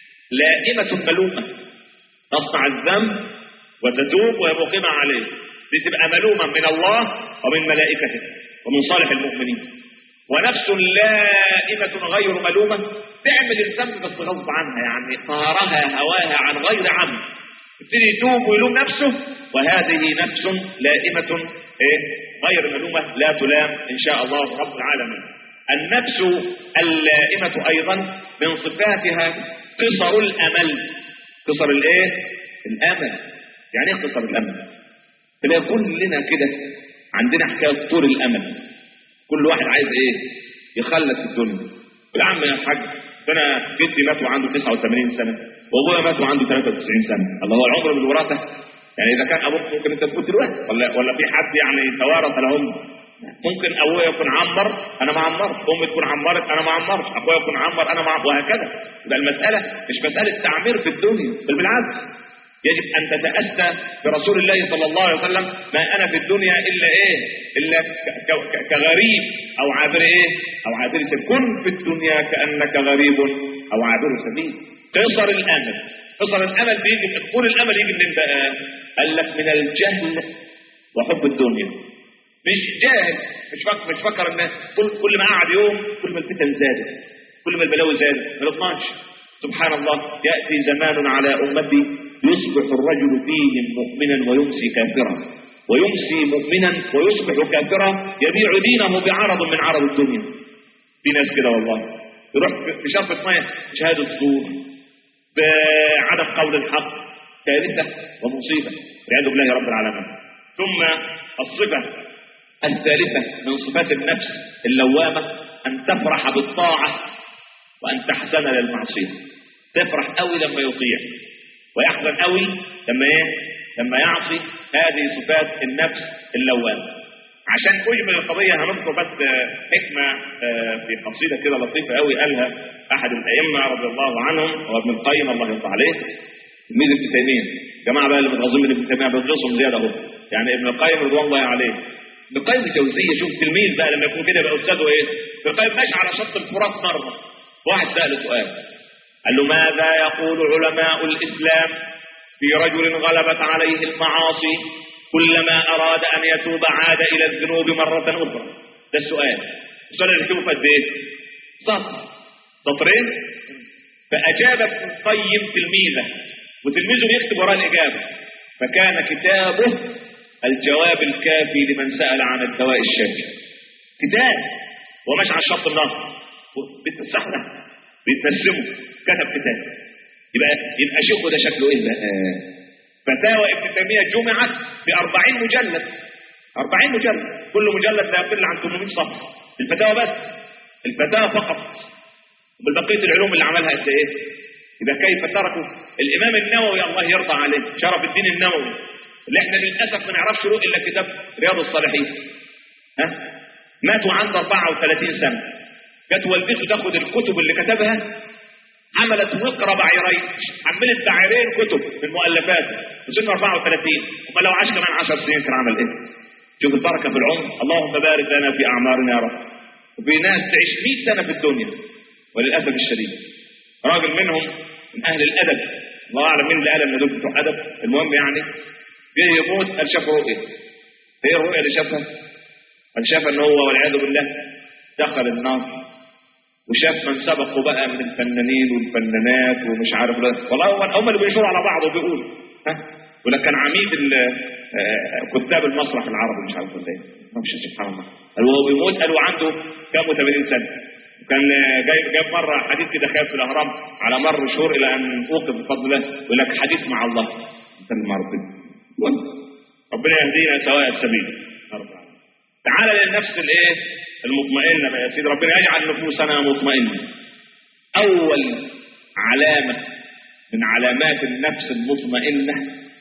لائمة ملومة تصنع الذنب وتتوب وهي مقيمة عليه دي تبقى ملومة من الله ومن ملائكته ومن صالح المؤمنين ونفس لائمة غير ملومة تعمل الذنب بس غصب عنها يعني طارها هواها عن غير عمد يبتدي يتوب ويلوم نفسه وهذه نفس لائمة إيه؟ غير ملومة لا تلام إن شاء الله رب العالمين النفس اللائمة أيضا من صفاتها قصر الأمل قصر الإيه؟ الأمل يعني إيه قصر الأمل؟ تلاقي كلنا كده عندنا حكاية طول الأمل كل واحد عايز إيه؟ يخلص الدنيا يا عم يا حاج انا جدي مات وعنده 89 سنه وابويا مات وعنده 93 سنه الله هو العمر بالوراثه يعني اذا كان ابوك ممكن انت تموت دلوقتي ولا ولا في حد يعني توارث لهم ممكن ابويا يكون عمر انا ما عمرت امي تكون عمرت انا ما عمرت اخويا يكون عمر انا ما عمرت وهكذا يبقى المساله مش مساله تعمير في الدنيا بل بالعكس يجب ان تتاسى برسول الله صلى الله عليه وسلم ما انا في الدنيا الا ايه الا ك- ك- كغريب او عابر ايه او عابر سبيل كن في الدنيا كانك غريب او عابر سبيل قصر الامل قصر الامل بيجي طول الامل يجي منين بقى قال لك من الجهل وحب الدنيا مش جاهل مش فاكر مش فاكر ان كل كل ما قعد يوم كل ما الفتن زادت كل ما البلاوي زادت ما نضمنش سبحان الله ياتي زمان على امتي يصبح الرجل فيهم مؤمنا ويمسي كافرا ويمسي مؤمنا ويصبح كافرا يبيع دينه بعرض من عرض الدنيا في ناس كده والله يروح في شرطة مية شهادة زور بعدم قول الحق كارثة ومصيبة والعياذ بالله رب العالمين ثم الصفة الثالثة من صفات النفس اللوامة أن تفرح بالطاعة وأن تحزن للمعصية تفرح قوي لما يطيع ويحزن قوي لما ايه لما يعصي هذه صفات النفس اللوامة عشان اجمل القضيه هنذكر بس آه، حكمه آه، في قصيده كده لطيفه قوي قالها احد الائمه رضي الله عنهم هو ابن القيم الله يرضى عليه تلميذ ابن تيميه جماعه بقى اللي متغاظين من ابن تيميه بيغيظهم زياده اهو يعني ابن القيم رضوان الله عليه ابن القيم الجوزيه شوف تلميذ بقى لما يكون كده يبقى استاذه ايه ابن القيم ماشي على شط الفرات مره واحد ساله سؤال قال له ماذا يقول علماء الاسلام في رجل غلبت عليه المعاصي كلما اراد ان يتوب عاد الى الذنوب مره اخرى ده السؤال السؤال اللي نكتبه في قد ايه؟ سطر سطرين فاجاب ابن القيم تلميذه وتلميذه بيكتب وراه الاجابه فكان كتابه الجواب الكافي لمن سال عن الدواء الشافي كتاب هو ماشي على الشط النهر بيتسحله بيتنسمه كتب كتاب يبقى يبقى شيخه ده شكله ايه بقى؟ فتاوى ابن تيميه جمعت ب 40 مجلد 40 مجلد كل مجلد لا يقل عن 800 صفحه الفتاوى بس الفتاوى فقط بالبقيه العلوم اللي عملها قد ايه؟ اذا كيف تركوا الامام النووي الله يرضى عليه شرف الدين النووي اللي احنا للاسف ما نعرفش له الا كتاب رياض الصالحين ها ماتوا عنده 34 سنه جت والدته تاخد الكتب اللي كتبها عملت وقرة بعيرين حملت بعيرين كتب من مؤلفاته في سن 34 وما لو عاش كمان 10 سنين كان عمل ايه؟ شوف البركة في العمر اللهم بارك لنا في أعمارنا يا رب وفي ناس تعيش 100 سنة في الدنيا وللأسف الشديد راجل منهم من أهل الأدب الله أعلم مين اللي قال إن دول بتوع أدب المهم يعني جه يموت قال شاف رؤية هي الرؤية اللي شافها قال شاف إن هو والعياذ بالله دخل النار وشاف من سبقوا بقى من الفنانين والفنانات ومش عارف لا والله هو هم اللي بيشوروا على بعض وبيقولوا ها ولا كان عميد ال- آه، كتاب المسرح العربي مش عارف ازاي ما فيش سبحان الله قال وهو بيموت قال وعنده كام 80 سنه كان جايب جايب مره حديث كده خايف في الاهرام على مر شهور الى ان اوقف بفضل الله يقول لك حديث مع الله انت المرض ربنا يهدينا سواء السبيل تعال للنفس الايه المطمئنه بقى يا سيدي ربنا يجعل نفوسنا مطمئنه اول علامه من علامات النفس المطمئنه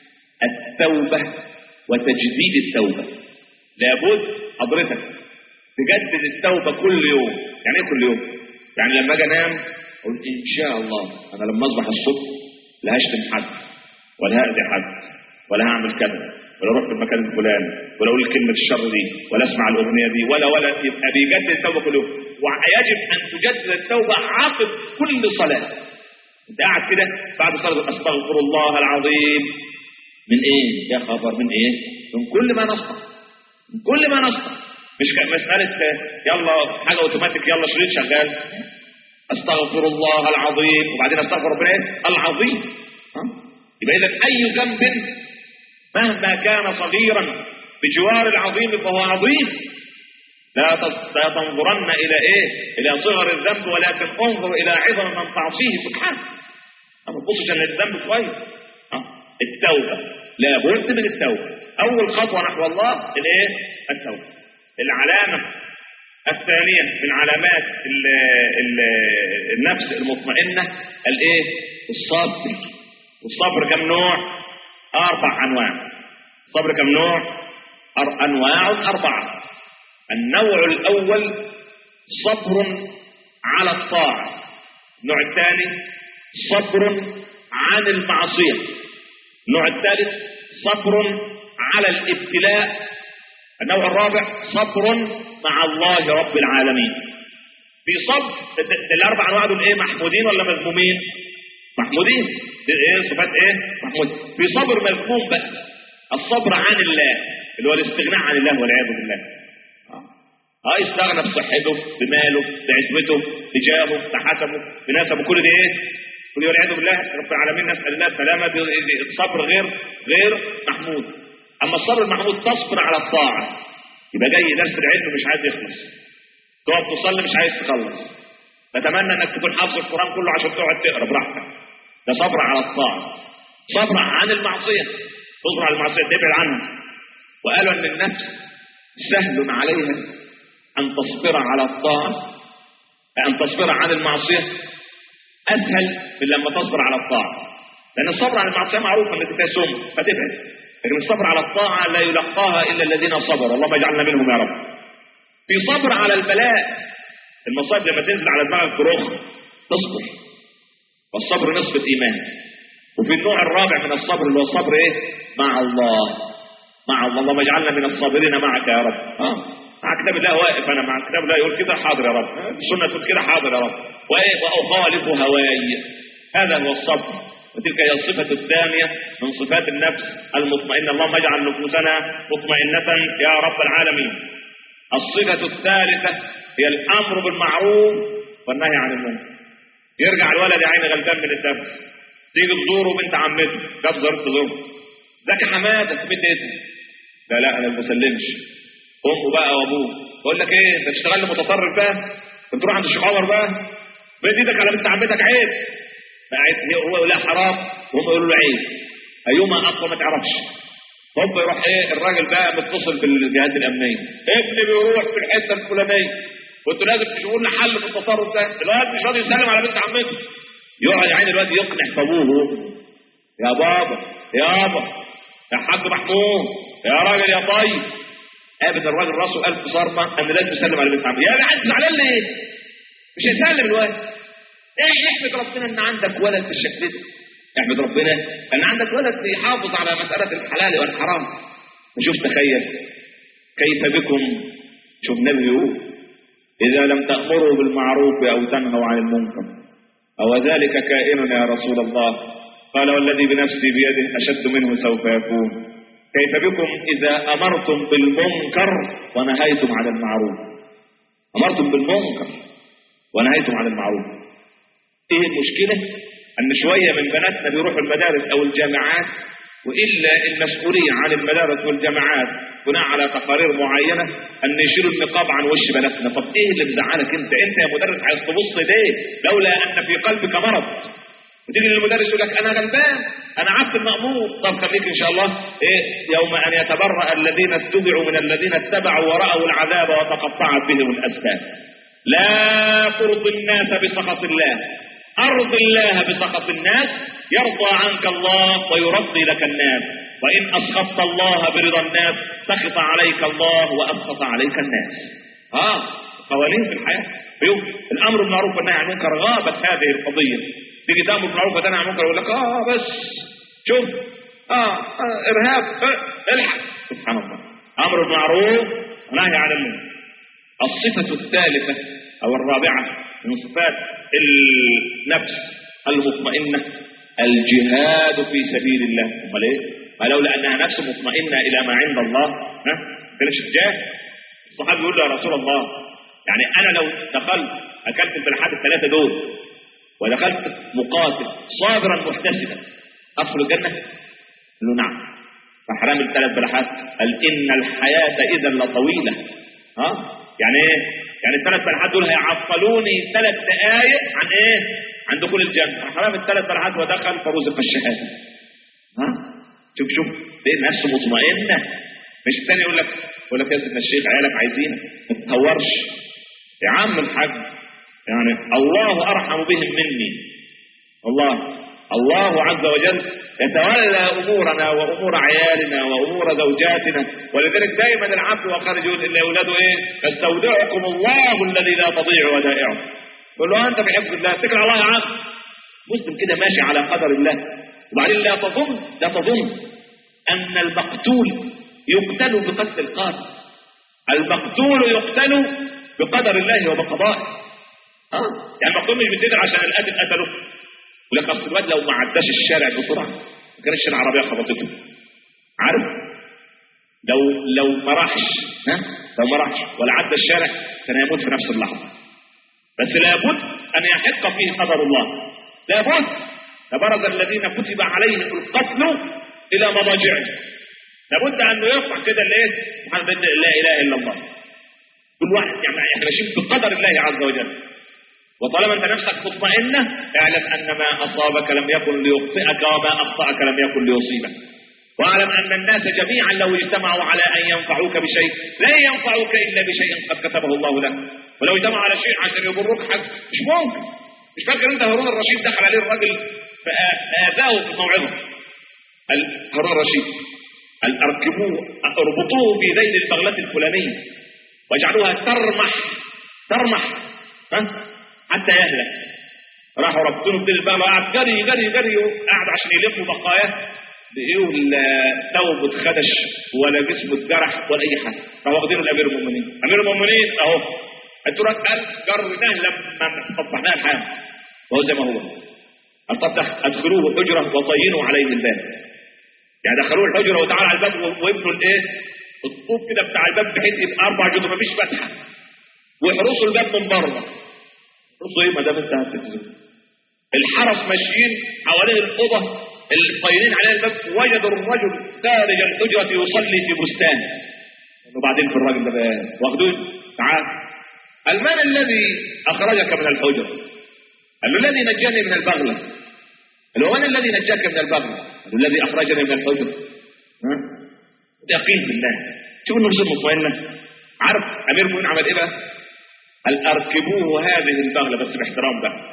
التوبه وتجديد التوبه لابد حضرتك تجدد التوبه كل يوم يعني ايه كل يوم يعني لما اجي انام اقول ان شاء الله انا لما اصبح الصبح لا هشتم حد ولا هاذي حد ولا هعمل كذا ولا اروح في المكان الفلاني ولا اقول كلمه الشر دي ولا اسمع الاغنيه دي ولا ولا يبقى بيجدد التوبه كل يوم ويجب ان تجدد التوبه عقب كل صلاه انت قاعد كده بعد صلاه استغفر الله العظيم من ايه يا خبر من ايه من كل ما نصنع من كل ما نصنع مش مساله يلا حاجه اوتوماتيك يلا شريط شغال استغفر الله العظيم وبعدين استغفر ربنا ايه العظيم ها يبقى اذا اي ذنب مهما كان صغيرا بجوار العظيم فهو عظيم لا لا تنظرن الى ايه الى صغر الذنب ولكن انظر الى عظم من تعصيه سبحانه ما تبصش ان الذنب كويس التوبه لابد من التوبه اول خطوه نحو الله الايه التوبه العلامه الثانيه من علامات ال ال النفس المطمئنه الايه الصبر والصبر كم نوع اربع انواع الصبر كم نوع أر... انواع اربعه النوع الاول صبر على الطاعه النوع الثاني صبر عن المعصيه النوع الثالث صبر على الابتلاء النوع الرابع صبر مع الله رب العالمين في صبر الاربع انواع دول ايه محمودين ولا مذمومين محمودين ايه صفات ايه محمود في صبر مذموم بقى الصبر عن الله اللي هو الاستغناء عن الله والعياذ بالله اه يستغنى بصحته بماله بعزوته بجاهه بحسبه بنسبه كل ده ايه كل والعياذ بالله رب العالمين نسال الله السلامه الصبر غير غير محمود اما الصبر المحمود تصبر على الطاعه يبقى جاي درس العلم مش عايز يخلص تقعد تصلي مش عايز تخلص بتمنى انك تكون حافظ القران كله عشان تقعد تقرا براحتك ده صبر على الطاعه صبر عن المعصيه تصبر على المعصيه تبعد عنها وقالوا ان النفس سهل عليها ان تصبر على الطاعه ان تصبر عن المعصيه اسهل من لما تصبر على الطاعه لان الصبر على المعصيه معروف ان فيها سم فتبعد لكن الصبر على الطاعه لا يلقاها الا الذين صبروا اللهم اجعلنا منهم يا رب في صبر على البلاء المصائب لما تنزل على دماغك بروخ تصبر والصبر نصف الايمان وفي النوع الرابع من الصبر اللي هو الصبر ايه مع الله مع الله اللهم اجعلنا من الصابرين معك يا رب اه مع كتاب الله واقف انا مع كتاب الله يقول كده حاضر يا رب السنه تقول كده حاضر يا رب وايه واخالف هواي هذا هو الصبر وتلك هي الصفة الثانية من صفات النفس المطمئنة اللهم اجعل نفوسنا مطمئنة يا رب العالمين الصفة الثالثة هي الأمر بالمعروف والنهي عن المنكر يرجع الولد يا عيني غلبان من الدرس تيجي تزوره بنت عمته جاب زرت تزوره ازيك يا حماده انت بنت اسمك لا لا انا ما بسلمش امه بقى وابوه بقول لك ايه انت تشتغل لي متطرف بقى انت تروح عند الشيخ عمر بقى بيت ايدك على بنت عمتك عيب بقى هو يقول لها حرام وهم يقولوا له عيب ايهما اقوى ما تعرفش هوب يروح ايه الراجل بقى متصل بالجهات الامنيه ابني بيروح في الحته الفلانيه وانتوا لازم تشوفوا لنا حل في التصرف ده الواد مش راضي يسلم على بنت عمته يقعد عين الواد يقنع في ابوه وامه يا بابا يابا يا حاج محمود يا راجل يا طيب قابل الراجل راسه ألف صرمة أنا لازم يسلم على بنت عمته يا جدع زعلان ليه؟ مش هيسلم الواد ايه يحمد ربنا ان عندك ولد بالشكل ده احمد ربنا ان عندك ولد يحافظ على مسألة الحلال والحرام وشوف تخيل كيف بكم شوف النبي يقول إذا لم تأمروا بالمعروف أو تنهوا عن المنكر أو ذلك كائن يا رسول الله قال والذي بنفسي بيده أشد منه سوف يكون كيف بكم إذا أمرتم بالمنكر ونهيتم عن المعروف أمرتم بالمنكر ونهيتم عن المعروف إيه المشكلة أن شوية من بناتنا بيروحوا المدارس أو الجامعات والا المسؤوليه عن المدارس والجامعات بناء على تقارير معينه ان يشيلوا النقاب عن وش بلدنا طب ايه اللي مزعلك انت انت يا مدرس عايز تبص ليه لولا ان في قلبك مرض وتيجي للمدرس يقول لك انا غلبان انا عبد المامور طب خليك ان شاء الله ايه يوم ان يتبرأ الذين اتبعوا من الذين اتبعوا ورأوا العذاب وتقطعت بهم الاسباب لا ترضي الناس بسخط الله ارض الله بسخط الناس يرضى عنك الله ويرضي لك الناس وان اسخطت الله برضا الناس سخط عليك الله واسخط عليك الناس اه قوانين في الحياه يوم الامر بالمعروف والنهي عن المنكر غابت هذه القضيه تيجي تامر بالمعروف وتنهى عن المنكر يقول لك اه بس شوف اه, آه ارهاب آه الحق سبحان الله امر بالمعروف ونهي عن المنكر الصفه الثالثه او الرابعه من صفات النفس المطمئنه الجهاد في سبيل الله امال ايه؟ ولولا انها نفس مطمئنه الى ما عند الله ها؟ كانش جاهد الصحابي يقول له يا رسول الله يعني انا لو دخلت اكلت البلحات الثلاثه دول ودخلت مقاتل صابرا محتسبا ادخل الجنه؟ قال له نعم فحرام الثلاث بلحات قال ان الحياه اذا لطويله ها يعني ايه؟ يعني الثلاث بلحات دول هيعطلوني ثلاث دقائق عن ايه؟ عن دخول الجنه حرام الثلاث بلحات ودخل فرزق الشهاده ها؟ شوف شوف دي نفسه مطمئنه مش الثاني يقول لك يقول لك يا سيدنا الشيخ عيالك عايزينك ما تتهورش يا عم الحاج يعني الله ارحم بهم مني والله الله عز وجل يتولى امورنا وامور عيالنا وامور زوجاتنا ولذلك دائما العبد وخارج يقول ان اولاده ايه؟ يستودعكم الله الذي لا تضيع ودائعه. يقول له انت بحفظ الله اتكل على الله يا عم. مسلم كده ماشي على قدر الله وبعدين لا تظن لا تظن ان المقتول يقتل بقتل القاتل. المقتول يقتل بقدر الله وبقضائه. اه يعني المقتول مش بيتقتل عشان القاتل قتله يقول لك اصل الواد لو ما عداش الشارع بسرعه ما كانتش العربيه خبطته عارف لو لو ما راحش ها لو ما راحش ولا عدى الشارع كان هيموت في نفس اللحظه بس لابد ان يحق فيه قدر الله لابد تبرز الذين كتب عليهم القتل الى مضاجعهم لابد ان يرفع كده الايه سبحان الله لا اله الا الله كل واحد يعني احنا ماشيين بقدر الله عز وجل وطالما انت نفسك مطمئنة اعلم ان ما اصابك لم يكن ليخطئك وما اخطأك لم يكن ليصيبك واعلم ان الناس جميعا لو اجتمعوا على ان ينفعوك بشيء لن ينفعوك الا بشيء قد كتبه الله لك ولو اجتمعوا على شيء عشان يضروك حد مش ممكن مش فاكر انت هارون الرشيد دخل عليه الراجل فاذاه في الموعظه هارون الرشيد قال اركبوه اربطوه في ذيل البغلة الفلانية واجعلوها ترمح ترمح ها حتى يهلك راحوا ربطوا له البغلة وقعد جري جري جري قعد عشان يلفوا بقاياه لقيوه الثوب اتخدش ولا جسمه اتجرح ولا اي حاجه راحوا واخدينه لامير المؤمنين امير المؤمنين اهو انتوا قال جرناه لما قطعناه الحام وهو زي ما هو قال طب ادخلوه الحجره وطينوا عليه الباب يعني دخلوه الحجره وتعالى على الباب وابنوا الايه الطوب كده بتاع الباب بحيث يبقى اربع جدر مفيش فتحه ويحرسوا الباب من بره يحرسوا ايه ما دام انت هتكذب الحرس ماشيين حوالين الاوضه اللي طايرين عليها الباب وجدوا الرجل خارج الحجره يصلي في بستان وبعدين في الراجل ده بقى واخدوه تعال قال من الذي اخرجك من الحجره؟ قال له الذي نجاني من البغله قال له من الذي نجاك من البغله؟ قال له الذي اخرجني من الحجره ها؟ يقين بالله شوف النفس المطمئنه عارف امير المؤمنين عمل ايه بقى؟ قال اركبوه هذه البغله بس باحترام بقى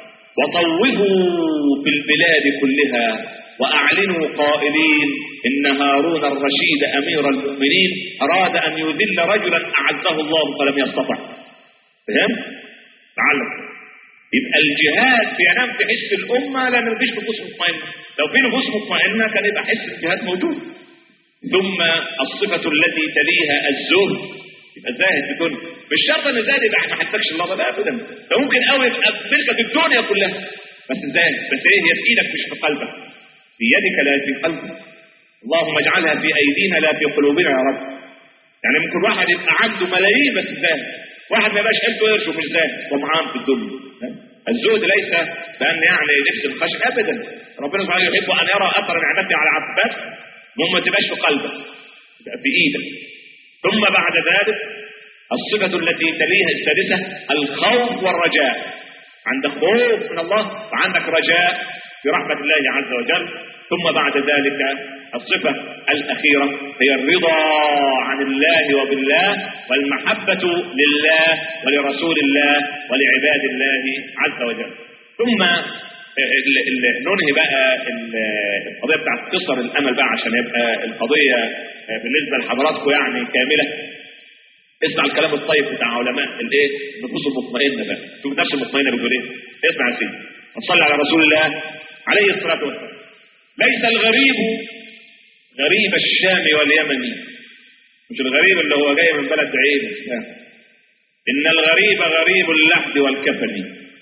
وطوفوا في البلاد كلها واعلنوا قائلين ان هارون الرشيد امير المؤمنين اراد ان يذل رجلا اعزه الله فلم يستطع فهم؟ تعلم يبقى الجهاد بينام في حس الامه لان مفيش نفوس مطمئنه لو في نفوس مطمئنه كان يبقى حس الجهاد موجود ثم الصفه التي تليها الزهد يبقى زاهد في الدنيا مش شرط ان زاهد يبقى ما حسكش الله لا ابدا ده ممكن قوي يبقى ملكك الدنيا كلها بس زاهد بس ايه هي في ايدك مش في قلبك في يدك لا في قلبك اللهم اجعلها في ايدينا لا في قلوبنا يا رب يعني ممكن واحد يبقى عنده ملايين بس زاهد واحد ما يبقاش حيلته قرش ومش زاهد طمعان في الدنيا الزهد ليس بان يعني نفس الخشم ابدا ربنا سبحانه يحب ان يرى اثر نعمته على عبده المهم ما تبقاش في قلبك تبقى في ايدك ثم بعد ذلك الصفة التي تليها السادسة الخوف والرجاء عندك خوف من الله وعندك رجاء في رحمة الله عز وجل ثم بعد ذلك الصفة الأخيرة هي الرضا عن الله وبالله والمحبة لله ولرسول الله ولعباد الله عز وجل ثم ال- ال- ننهي بقى ال- القضية بتاعت قصر الأمل بقى عشان يبقى القضية بالنسبة لحضراتكم يعني كاملة اسمع الكلام الطيب بتاع علماء الايه النفوس المطمئنه بقى شوف النفس المطمئنه بيقول ايه اسمع يا سيدي وصلي على رسول الله عليه الصلاه والسلام ليس الغريب غريب الشام واليمن مش الغريب اللي هو جاي من بلد بعيد لا. ان الغريب غريب اللحد والكفن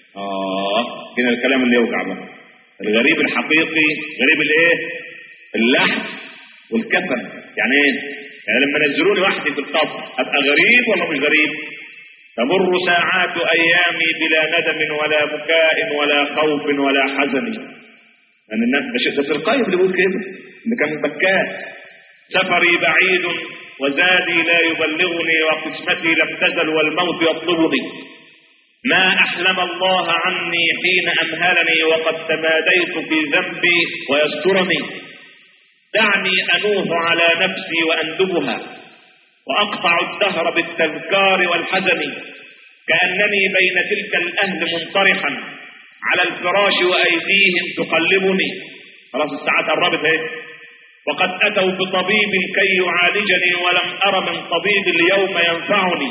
اه كده الكلام اللي يوجع بقى الغريب الحقيقي غريب الايه اللحد والكفن يعني ايه يعني لما نزلوني وحدي في القبر ابقى غريب ولا مش غريب تمر ساعات ايامي بلا ندم ولا بكاء ولا خوف ولا حزن يعني الناس ده شيء- ده في القيم اللي بيقول كده اللي كان بكاء سفري بعيد وزادي لا يبلغني وقسمتي لم تزل والموت يطلبني ما أحلم الله عني حين أمهلني وقد تماديت في ذنبي ويسترني دعني أنوح على نفسي وأندبها وأقطع الدهر بالتذكار والحزن كأنني بين تلك الأهل منطرحا على الفراش وأيديهم تقلبني خلاص الساعات قربت اهي وقد أتوا بطبيب كي يعالجني ولم أر من طبيب اليوم ينفعني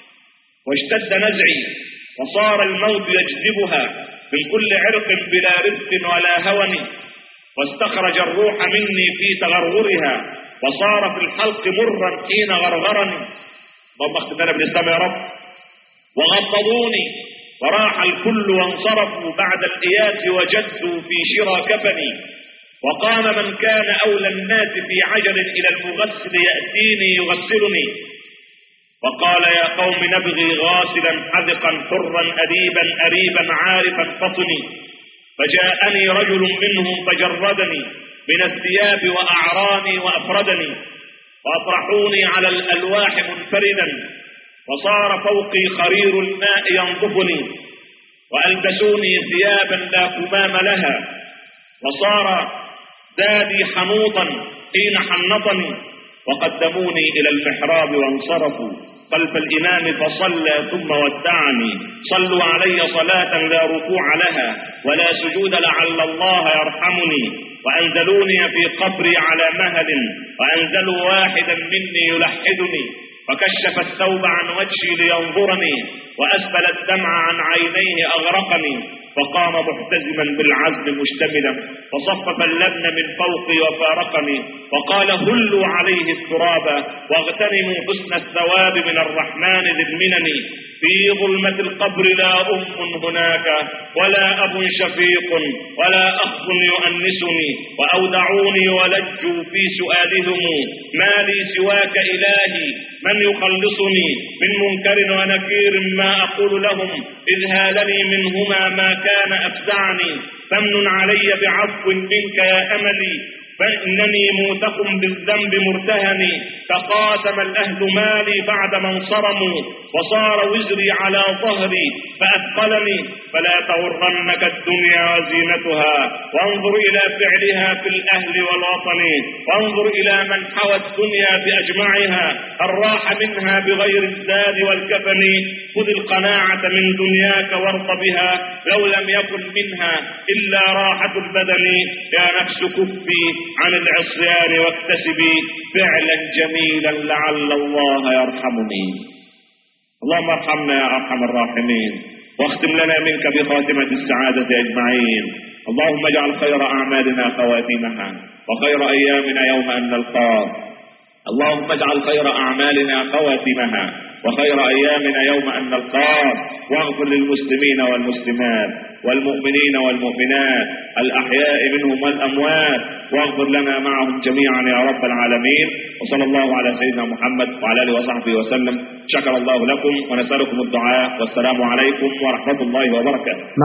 واشتد نزعي وصار الموت يجذبها من كل عرق بلا رزق ولا هون واستخرج الروح مني في تغرغرها وصار في الحلق مرا حين غرغرني اللهم اختمنا بالاسلام يا رب وغضبوني وراح الكل وانصرفوا بعد الإياس وجدوا في شرى كفني وقام من كان أولى الناس في عجل إلى المغسل يأتيني يغسلني وقال يا قوم نبغي غاسلا حذقا حرا أديبا أريبا عارفا فطني فجاءني رجل منهم فجردني من الثياب وأعراني وأفردني وأطرحوني على الألواح منفردا وصار فوقي خرير الماء ينظفني وألبسوني ثيابا لا كمام لها وصار زادي حنوطا حين حنطني وقدموني إلى المحراب وانصرفوا خلف الإمام فصلى ثم ودعني صلوا علي صلاة لا ركوع لها ولا سجود لعل الله يرحمني وأنزلوني في قبري على مهل وأنزلوا واحدا مني يلحدني وكشف الثوب عن وجهي لينظرني وأسبل الدمع عن عينيه أغرقني فقام محتزما بالعزم مشتملا فصفف اللبن من فوقي وفارقني وقال هلوا عليه التراب واغتنموا حسن الثواب من الرحمن ذي المنن في ظلمة القبر لا أم هناك ولا أب شفيق ولا أخ يؤنسني وأودعوني ولجوا في سؤالهم ما لي سواك إلهي من يخلصني من منكر ونكير ما أقول لهم إذ هالني منهما ما كان أفزعني فمن علي بعفو منك يا أملي فإنني موثق بالذنب مرتهن تقاسم الأهل مالي بعد ما انصرموا وصار وزري على ظهري فأثقلني فلا تغرنك الدنيا وزينتها وانظر إلى فعلها في الأهل والوطن وانظر إلى من حوى الدنيا بأجمعها الراح منها بغير الزاد والكفن خذ القناعة من دنياك وارض بها لو لم يكن منها إلا راحة البدن يا نفس كفي عن العصيان واكتسبي فعلا جميلا لعل الله يرحمني اللهم ارحمنا يا ارحم الراحمين واختم لنا منك بخاتمة السعادة اجمعين اللهم اجعل خير اعمالنا خواتيمها وخير ايامنا يوم ان نلقاك اللهم اجعل خير اعمالنا خواتمها وخير ايامنا يوم ان نلقاك واغفر للمسلمين والمسلمات والمؤمنين والمؤمنات الاحياء منهم والاموات واغفر لنا معهم جميعا يا رب العالمين وصلى الله على سيدنا محمد وعلى اله وصحبه وسلم شكر الله لكم ونسالكم الدعاء والسلام عليكم ورحمه الله وبركاته